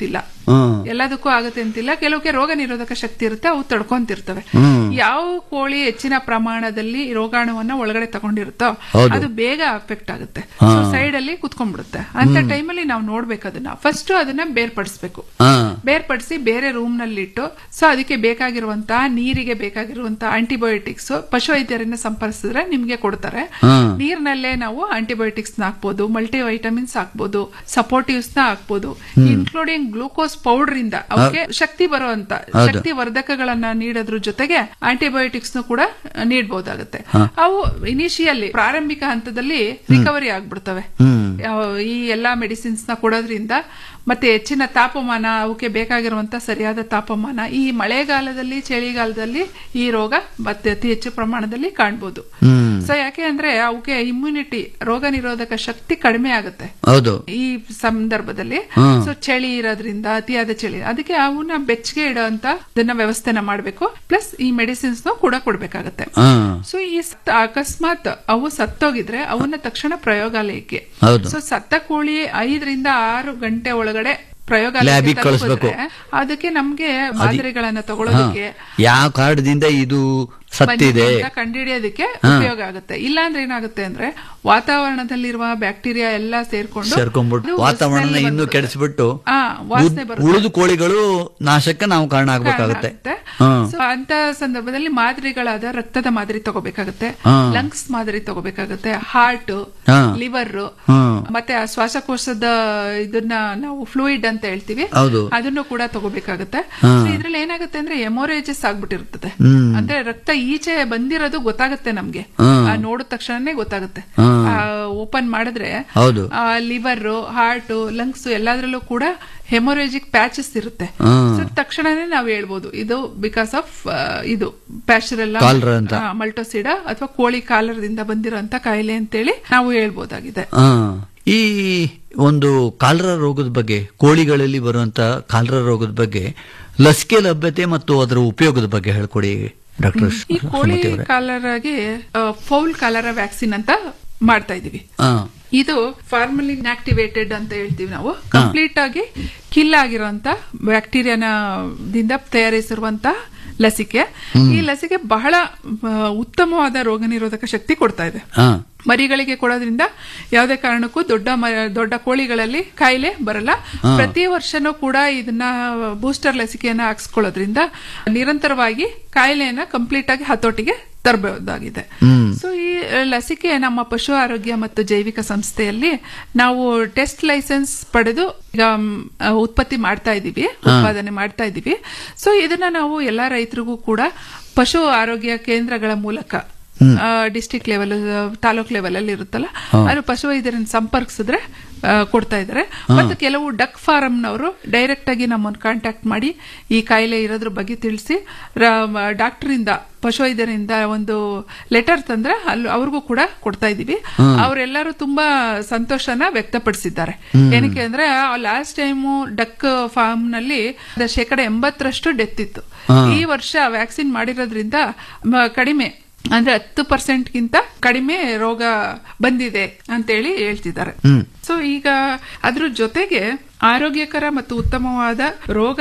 ಹ್ಮ್.
ಎಲ್ಲದಕ್ಕೂ ಆಗುತ್ತೆ ಅಂತಿಲ್ಲ ಕೆಲವಕ್ಕೆ ರೋಗ ನಿರೋಧಕ ಶಕ್ತಿ ಇರುತ್ತೆ ಅವು ತಡ್ಕೊಂತಿರ್ತವೆ
ಹ್ಮ್.
ಯಾವ ಕೋಳಿ ಹೆಚ್ಚಿನ ಪ್ರಮಾಣದಲ್ಲಿ ರೋಗಾಣುವನ್ನ ಒಳಗಡೆ ತಗೊಂಡಿರುತ್ತೋ
ಹೌದು.
ಅದು ಬೇಗ ಅಫೆಕ್ಟ್ ಆಗುತ್ತೆ
ಹಾ.
ಸೈಡ್ ಅಲ್ಲಿ ಕುತ್ಕೊಂಡ್ಬಿಡುತ್ತೆ ಅಂತ ಟೈಮಲ್ಲಿ ನಾವು ನೋಡ್ಬೇಕು ಅದನ್ನ ಫಸ್ಟ್ ಅದನ್ನ ಬೇರ್ಪಡಿಸ್ಬೇಕು
ಹಾ
ಬೇರ್ಪಡಿಸಿ ಬೇರೆ ರೂಮ್ ನಲ್ಲಿ ಇಟ್ಟು ಸೊ ಅದಕ್ಕೆ ಬೇಕಾಗಿರುವಂತಹ ನೀರಿಗೆ ಬೇಕಾಗಿರುವಂತಹ ಆಂಟಿಬಯೋಟಿಕ್ಸ್ ಪಶುವೈದ್ಯರನ್ನ ಸಂಪರ್ಕಿಸಿದ್ರೆ ನಿಮ್ಗೆ ಕೊಡ್ತಾರೆ
ಹಾ.
ನೀರ್ನಲ್ಲೇ ನಾವು ಆಂಟಿಬಯೋಟಿಕ್ಸ್ ನ ಹಾಕ್ಬೋದು ಮಲ್ಟಿ ವೈಟಮಿನ್ಸ್ ಹಾಕ್ಬೋದು ಸಪೋರ್ಟಿವ್ಸ್ ನ ಹಾಕ್ಬೋದು ಇನ್ಕ್ಲೂಡಿಂಗ್ ಗ್ಲೂಕೋಸ್ ಪೌಡರ್ ಇಂದ ಅವಕ್ಕೆ ಶಕ್ತಿ ಬರುವಂತ
ಹೌದು.
ಶಕ್ತಿ ವರ್ಧಕಗಳನ್ನ ನೀಡೋದ್ರ ಜೊತೆಗೆ ಆಂಟಿಬಯೋಟಿಕ್ಸ್ ನು ಕೂಡ ನೀಡಬಹುದಾಗುತ್ತೆ ಅವು ಇನಿಷಿಯಲಿ ಪ್ರಾರಂಭಿಕ ಹಂತದಲ್ಲಿ ರಿಕವರಿ ಆಗ್ಬಿಡ್ತವೆ
ಹ್ಮ್
ಯಾವ- ಈ ಎಲ್ಲಾ ಮೆಡಿಸಿನ್ಸ್ ನ ಕೊಡೋದ್ರಿಂದ ಮತ್ತೆ ಹೆಚ್ಚಿನ ತಾಪಮಾನ ಅವಕ್ಕೆ ಬೇಕಾಗಿರುವಂತ ಸರಿಯಾದ ತಾಪಮಾನ ಈ ಮಳೆಗಾಲದಲ್ಲಿ ಚಳಿಗಾಲದಲ್ಲಿ ಈ ರೋಗ ಮತ್ತೆ ಅತಿ ಹೆಚ್ಚು ಪ್ರಮಾಣದಲ್ಲಿ ಕಾಣ್ಬೋದು
ಹ್ಮ್
ಸೊ ಯಾಕೆ ಅಂದ್ರೆ ಅವಕ್ಕೆ ಇಮ್ಯುನಿಟಿ ರೋಗ ನಿರೋಧಕ ಶಕ್ತಿ ಕಡಿಮೆ ಆಗುತ್ತೆ
ಹೌದು
ಈ ಸಂದರ್ಭದಲ್ಲಿ
ಹ್ಮ್.
ಸೊ ಚಳಿ ಇರೋದ್ರಿಂದ ಅತಿಯಾದ ಚಳಿ ಅದಕ್ಕೆ ಅವನ್ನ ಬೆಚ್ಚಗೆ ಇಡೋಂತ ಇದನ್ನ ವ್ಯವಸ್ಥೆನ ಮಾಡಬೇಕು ಪ್ಲಸ್ ಈ ಮೆಡಿಸಿನ್ಸ್ ಕೂಡ ಕೊಡ್ಬೇಕಾಗತ್ತೆ
ಹಾ
ಸೊ ಈ ಸತ್ತ- ಅಕಸ್ಮಾತ್ ಅವು ಸತ್ತೋಗಿದ್ರೆ ಅವನ್ನ ತಕ್ಷಣ ಪ್ರಯೋಗಾಲಯಕ್ಕೆ
ಹೌದು.
ಸೊ ಸತ್ತ ಕೋಳಿ ಐದರಿಂದ ಆರು ಗಂಟೆ ಒಳಗಡೆ
ಲ್ಯಾಬಿಗೆ
ಪ್ರಯೋಗಾಲಯಕ್ಕೆ
ಕಳಿಸ್ಬೇಕು.
ತಲುಪಿದ್ರೆ ಅದಕ್ಕೆ ನಮ್ಗೆ ಮಾದರಿಗಳನ್ನ ತಗೊಳ್ಳೋದಕ್ಕೆ
ಯಾವ ಕಾರಣದಿಂದ ಇದು ಸತ್ತಿದೆ
ಬಂದಿದೆ ಅಂತ ಕಂಡುಹಿಡಿಯೋದಕ್ಕೆ ಉಪಯೋಗ ಆಗುತ್ತೆ ಇಲ್ಲ ಅಂದ್ರೆ ಏನಾಗುತ್ತೆ ಅಂದ್ರೆ ವಾತಾವರಣದಲ್ಲಿರುವ ಬ್ಯಾಕ್ಟೀರಿಯಾ ಎಲ್ಲ ಸೇರ್ಕೊಂಡು
ಸೇರ್ಕೊಂಡ್ಬಿಟ್ಟು
ಅದು
ವಾತಾವರಣ
smell
ಇನ್ನೂ
ಬರ್ತದೆ.
ಕೆಡಿಸ್ಬಿಟ್ಟು
ಆ, ವಾಸನೆ
ಉಳ್-
ಬರುತ್ತೆ.
ಉಳಿದು ಕೋಳಿಗಳು ನಾಶಕ್ಕೆ ನಾವು ಕಾರಣ ಆಗ್ಬೇಕಾಗುತ್ತೆ ಹಾ.
ಸೊ ಅಂತ ಸಂದರ್ಭದಲ್ಲಿ ಮಾದರಿಗಳಾದ ರಕ್ತದ ಮಾದರಿ ತಗೋಬೇಕಾಗುತ್ತೆ
ಹಾ.
ಲಂಗ್ಸ್ ಮಾದರಿ ತಗೋಬೇಕಾಗುತ್ತೆ ಹಾರ್ಟ್
ಹಾ.
ಲಿವರ್
ಹಾ.
ಮತ್ತೆ ಆ ಶ್ವಾಸಕೋಶದ ಇದನ್ನ ನಾವು ಫ್ಲೂಯಿಡ್ ಅಂತ ಹೇಳ್ತೀವಿ
ಹೌದು.
ಅದನ್ನು ಕೂಡ ತಗೋಬೇಕಾಗುತ್ತೆ
ಹಾ.
So ಇದ್ರಲ್ಲಿ ಏನಾಗುತ್ತೆ ಅಂದ್ರೆ ಎಮೋರೇಜಸ್ ಆಗ್ಬಿಟ್ಟಿರ್ತದೆ
ಹ್ಮ್.
ಅಂದ್ರೆ ರಕ್ತ ಈಚೆ ಬಂದಿರೋದು ಗೊತ್ತಾಗುತ್ತೆ ನಮ್ಗೆ
ಹಾ.
ಆ ನೋಡಿದ ತಕ್ಷಣನೇ ಗೊತ್ತಾಗುತ್ತೆ
ಹಾ.
ಓಪನ್ ಮಾಡಿದ್ರೆ
ಹೌದು
ಲಿವರ್ ಹಾರ್ಟ್ ಲಂಗ್ಸ್ ಎಲ್ಲದರಲ್ಲೂ ಕೂಡ ಹೆಮೊರೇಜಿಕ್ ಪ್ಯಾಚಸ್ ಇರುತ್ತೆ
ಹಾ.
So ತಕ್ಷಣನೇ ನಾವು ಹೇಳ್ಬೋದು ಇದು ಬಿಕಾಸ್ ಆಫ್ ಇದು ಪ್ಯಾಶರೆಲ್ಲ
ಕಾಲರ ಅಂತ.
ಮಲ್ಟೋಸಿಡ ಅಥವಾ ಕೋಳಿ ಕಾಲರದಿಂದ ಬಂದಿರೋಂತ ಕಾಯಿಲೆ ಅಂತೇಳಿ ನಾವು ಹೇಳ್ಬೋದಾಗಿದೆ
ಹಾ. ಈ ಒಂದು ಕಾಲರ ರೋಗದ ಬಗ್ಗೆ ಕೋಳಿಗಳಲ್ಲಿ ಬರುವಂತ ಕಾಲರ ರೋಗದ ಬಗ್ಗೆ ಲಸಿಕೆ ಲಭ್ಯತೆ ಮತ್ತು ಅದರ ಉಪಯೋಗದ ಬಗ್ಗೆ ಹೇಳ್ಕೊಡಿ ಡಾಕ್ಟರ್
ಈ ಕೋಳಿ ಕಾಲರಾಗಿ ಫೌಲ್ ಕಾಲರ ವ್ಯಾಕ್ಸಿನ್ ಅಂತ ಮಾಡ್ತಾ ಇದೀವಿ ಇದು ಫಾರ್ಮಲಿನ್ ಆಕ್ಟಿವೇಟೆಡ್ ಅಂತ ಹೇಳ್ತೀವಿ ನಾವು ಕಂಪ್ಲೀಟ್ ಆಗಿ ಕಿಲ್ ಆಗಿರುವಂತ ಬ್ಯಾಕ್ಟೀರಿಯಾನ ದಿಂದ ತಯಾರಿಸಿರುವಂತ ಲಸಿಕೆ ಈ ಲಸಿಕೆ ಬಹಳ ಆ, ಉತ್ತಮವಾದ ರೋಗ ನಿರೋಧಕ ಶಕ್ತಿ ಕೊಡ್ತಾ ಇದೆ ಮರಿಗಳಿಗೆ ಕೊಡೋದ್ರಿಂದ ಯಾವುದೇ ಕಾರಣಕ್ಕೂ ದೊಡ್ಡ ಮ- ದೊಡ್ಡ ಕೋಳಿಗಳಲ್ಲಿ ಕಾಯಿಲೆ ಬರಲ್ಲ ಪ್ರತಿ ವರ್ಷನೂ ಕೂಡ ಇದನ್ನ ಬೂಸ್ಟರ್ ಲಸಿಕೆಯನ್ನ ಹಾಕ್ಸ್ಕೊಳ್ಳೋದ್ರಿಂದ ನಿರಂತರವಾಗಿ ಕಾಯಿಲೆಯನ್ನ ಕಂಪ್ಲೀಟ್ ಆಗಿ ಹತೋಟಿಗೆ ತರಬಹುದಾಗಿದೆ ಸೊ ಈ ಲಸಿಕೆ ನಮ್ಮ ಪಶು ಆರೋಗ್ಯ ಮತ್ತು ಜೈವಿಕ ಸಂಸ್ಥೆಯಲ್ಲಿ ನಾವು ಟೆಸ್ಟ್ ಲೈಸೆನ್ಸ್ ಪಡೆದು ಈಗ ಮ್, ಉತ್ಪತ್ತಿ ಮಾಡ್ತಾ ಇದೀವಿ ಉತ್ಪಾದನೆ ಮಾಡ್ತಾ ಇದೀವಿ ಸೊ ಇದನ್ನ ನಾವು ಎಲ್ಲಾ ರೈತರಿಗೂ ಕೂಡ ಪಶು ಆರೋಗ್ಯ ಕೇಂದ್ರಗಳ ಮೂಲಕ ಡಿಸ್ಟಿಕ್ ಲೆವೆಲ್ ತಾಲೂಕ್ ಲೆವೆಲ್ ಅಲ್ಲಿ ಇರುತ್ತಲ್ಲ ಅದು ಪಶುವೈದ್ಯರನ್ನ ಸಂಪರ್ಕಿಸಿದ್ರೆ ಆ, ಕೊಡ್ತಾ ಇದ್ದಾರೆ ಮತ್ತು ಕೆಲವು ಡಕ್ ಫಾರಂನವರು ಡೈರೆಕ್ಟ್ ಆಗಿ ನಮ್ಮನ್ನು ಕಾಂಟ್ಯಾಕ್ಟ್ ಮಾಡಿ ಈ ಕಾಯಿಲೆ ಇರೋದ್ರ ಬಗ್ಗೆ ತಿಳಿಸಿ ಡಾಕ್ಟರ್ ಇಂದ ಪಶುವೈದ್ಯರಿಂದ ಒಂದು ಲೆಟರ್ ತಂದ್ರೆ ಅಲ್ಲಿ ಅವ್ರಿಗೂ ಕೂಡ ಕೊಡ್ತಾ ಇದೀವಿ ಅವರೆಲ್ಲರೂ ತುಂಬಾ ಸಂತೋಷನ ವ್ಯಕ್ತಪಡಿಸಿದ್ದಾರೆ ಏನಕ್ಕೆ ಅಂದ್ರೆ ಲಾಸ್ಟ್ ಟೈಮು ಡಕ್ ಫಾರ್ಮ್ ನಲ್ಲಿ ಅದ್ರ ಶೇಕಡ ಎಂಬತ್ತರಷ್ಟು ಡೆತ್ ಇತ್ತು ಈ ವರ್ಷ ವ್ಯಾಕ್ಸಿನ್ ಮಾಡಿರೋದ್ರಿಂದ ಮ- ಕಡಿಮೆ ಅಂದ್ರೆ ಹತ್ತು ಪರ್ಸೆಂಟ್ ಗಿಂತ ಕಡಿಮೆ ರೋಗ ಬಂದಿದೆ ಅಂತೇಳಿ ಹೇಳ್ತಿದ್ದಾರೆ ಸೊ ಈಗ ಅದ್ರ ಜೊತೆಗೆ ಆರೋಗ್ಯಕರ ಮತ್ತು ಉತ್ತಮವಾದ ರೋಗ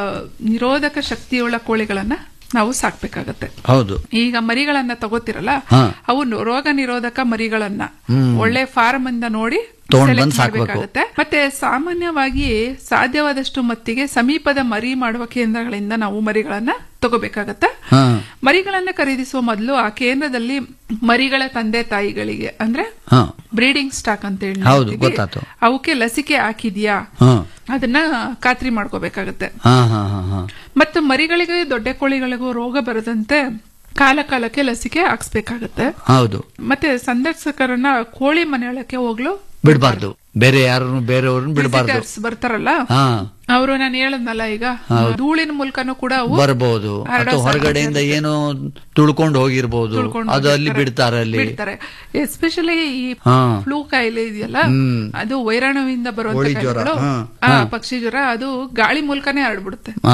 ನಿರೋಧಕ ಶಕ್ತಿಯುಳ್ಳ ಕೋಳಿಗಳನ್ನ ನಾವು ಸಾಕ್ಬೇಕಾಗತ್ತೆ
ಹೌದು
ಈಗ ಮರಿಗಳನ್ನ ತಗೋತಿರಲ್ಲ
ಹಾ.
ಅವು ರೋಗ ನಿರೋಧಕ ಮರಿಗಳನ್ನ ಒಳ್ಳೆ ಫಾರ್ಮ್ ಇಂದ ನೋಡಿ
ತಗೊಂಡ್
select
ಬಂದ್ ಸಾಕ್ಬೇಕು.
ಮಾಡ್ಬೇಕಾಗತ್ತೆ. ಮತ್ತೆ ಸಾಮಾನ್ಯವಾಗಿ ಸಾಧ್ಯವಾದಷ್ಟು ಮಟ್ಟಿಗೆ ಸಮೀಪದ ಮರಿ ಮಾಡುವ ಕೇಂದ್ರಗಳಿಂದ ನಾವು ಮರಿಗಳನ್ನ ತಗೋಬೇಕಾಗತ್ತೆ
ಹಾ.
ಮರಿಗಳನ್ನ ಖರೀದಿಸುವ ಮೊದಲು ಆ ಕೇಂದ್ರದಲ್ಲಿ ಮರಿಗಳ ತಂದೆ ತಾಯಿಗಳಿಗೆ ಅಂದ್ರೆ
ಹಾ.
ಬ್ರೀಡಿಂಗ್ ಸ್ಟಾಕ್ ಅಂತ ಹೇಳಿ
ಹೌದು,
ಹೇಳ್ತೀವಿ.
ಗೊತ್ತಾತು.
ಅವಕ್ಕೆ ಲಸಿಕೆ ಹಾಕಿದ್ಯಾ
ಹಾ.
ಅದನ್ನ ಖಾತ್ರಿ ಮಾಡ್ಕೋಬೇಕಾಗತ್ತೆ
ಹಾ ಹಾ ಹಾ ಹಾ
ಮತ್ತು ಮರಿಗಳಿಗೆ ದೊಡ್ಡ ಕೋಳಿಗಳಿಗೂ ರೋಗ ಬರದಂತೆ ಕಾಲ ಕಾಲಕ್ಕೆ ಲಸಿಕೆ ಹಾಕ್ಸ್ಬೇಕಾಗತ್ತೆ
ಹೌದು
ಮತ್ತೆ ಸಂದರ್ಶಕರನ್ನ ಕೋಳಿ ಮನೆಯೊಳಕ್ಕೆ ಹೋಗ್ಲು
ಬಿಡಬಾರ್ದು ಬೇರೆ ಯಾರನ್ನು ಬೇರೆಯವ್ರನ್ನ ಬಿಡಬಾರ್ದು
visitors ಬರ್ತಾರಲ್ಲ
ಹಾ
ಅವರು ನಾನು ಹೇಳದ್ನಲ್ಲ ಈಗ ಧೂಳಿನ ಮೂಲಕನೂ ಕೂಡ ಅವು
ಬರಬಹುದು
ಹರಡೋ
ಅಥವಾ ಹೊರಗಡೆಯಿಂದ ಏನೋ ತುಳ್ಕೊಂಡು ಹೋಗಿರ್ಬೋದು
ತುಳ್ಕೊಂಡು
ಅದು ಅಲ್ಲಿ
ಹೋಗಿರ್ತಾರೆ.
ಬಿಡ್ತಾರೆ ಅಲ್ಲಿ
ಬಿಡ್ತಾರೆ ಎಸ್ಪೆಷಲಿ ಈ
ಹಾ.
ಫ್ಲೂ ಕಾಯಿಲೆ ಇದೆಯಲ್ಲ
ಹ್ಮ್.
ಅದು ವೈರಾಣುವಿಂದ ಬರುವಂತ
ಕೋಳಿ ಜ್ವರ,
ಕಾಯಿಲೆಗಳು
ಹಾ,
ಆ,
ಹಾ.
ಪಕ್ಷಿ ಜ್ವರ ಅದು ಗಾಳಿ ಮೂಲಕನೇ ಹರಡ್ಬಿಡುತ್ತೆ
ಹಾ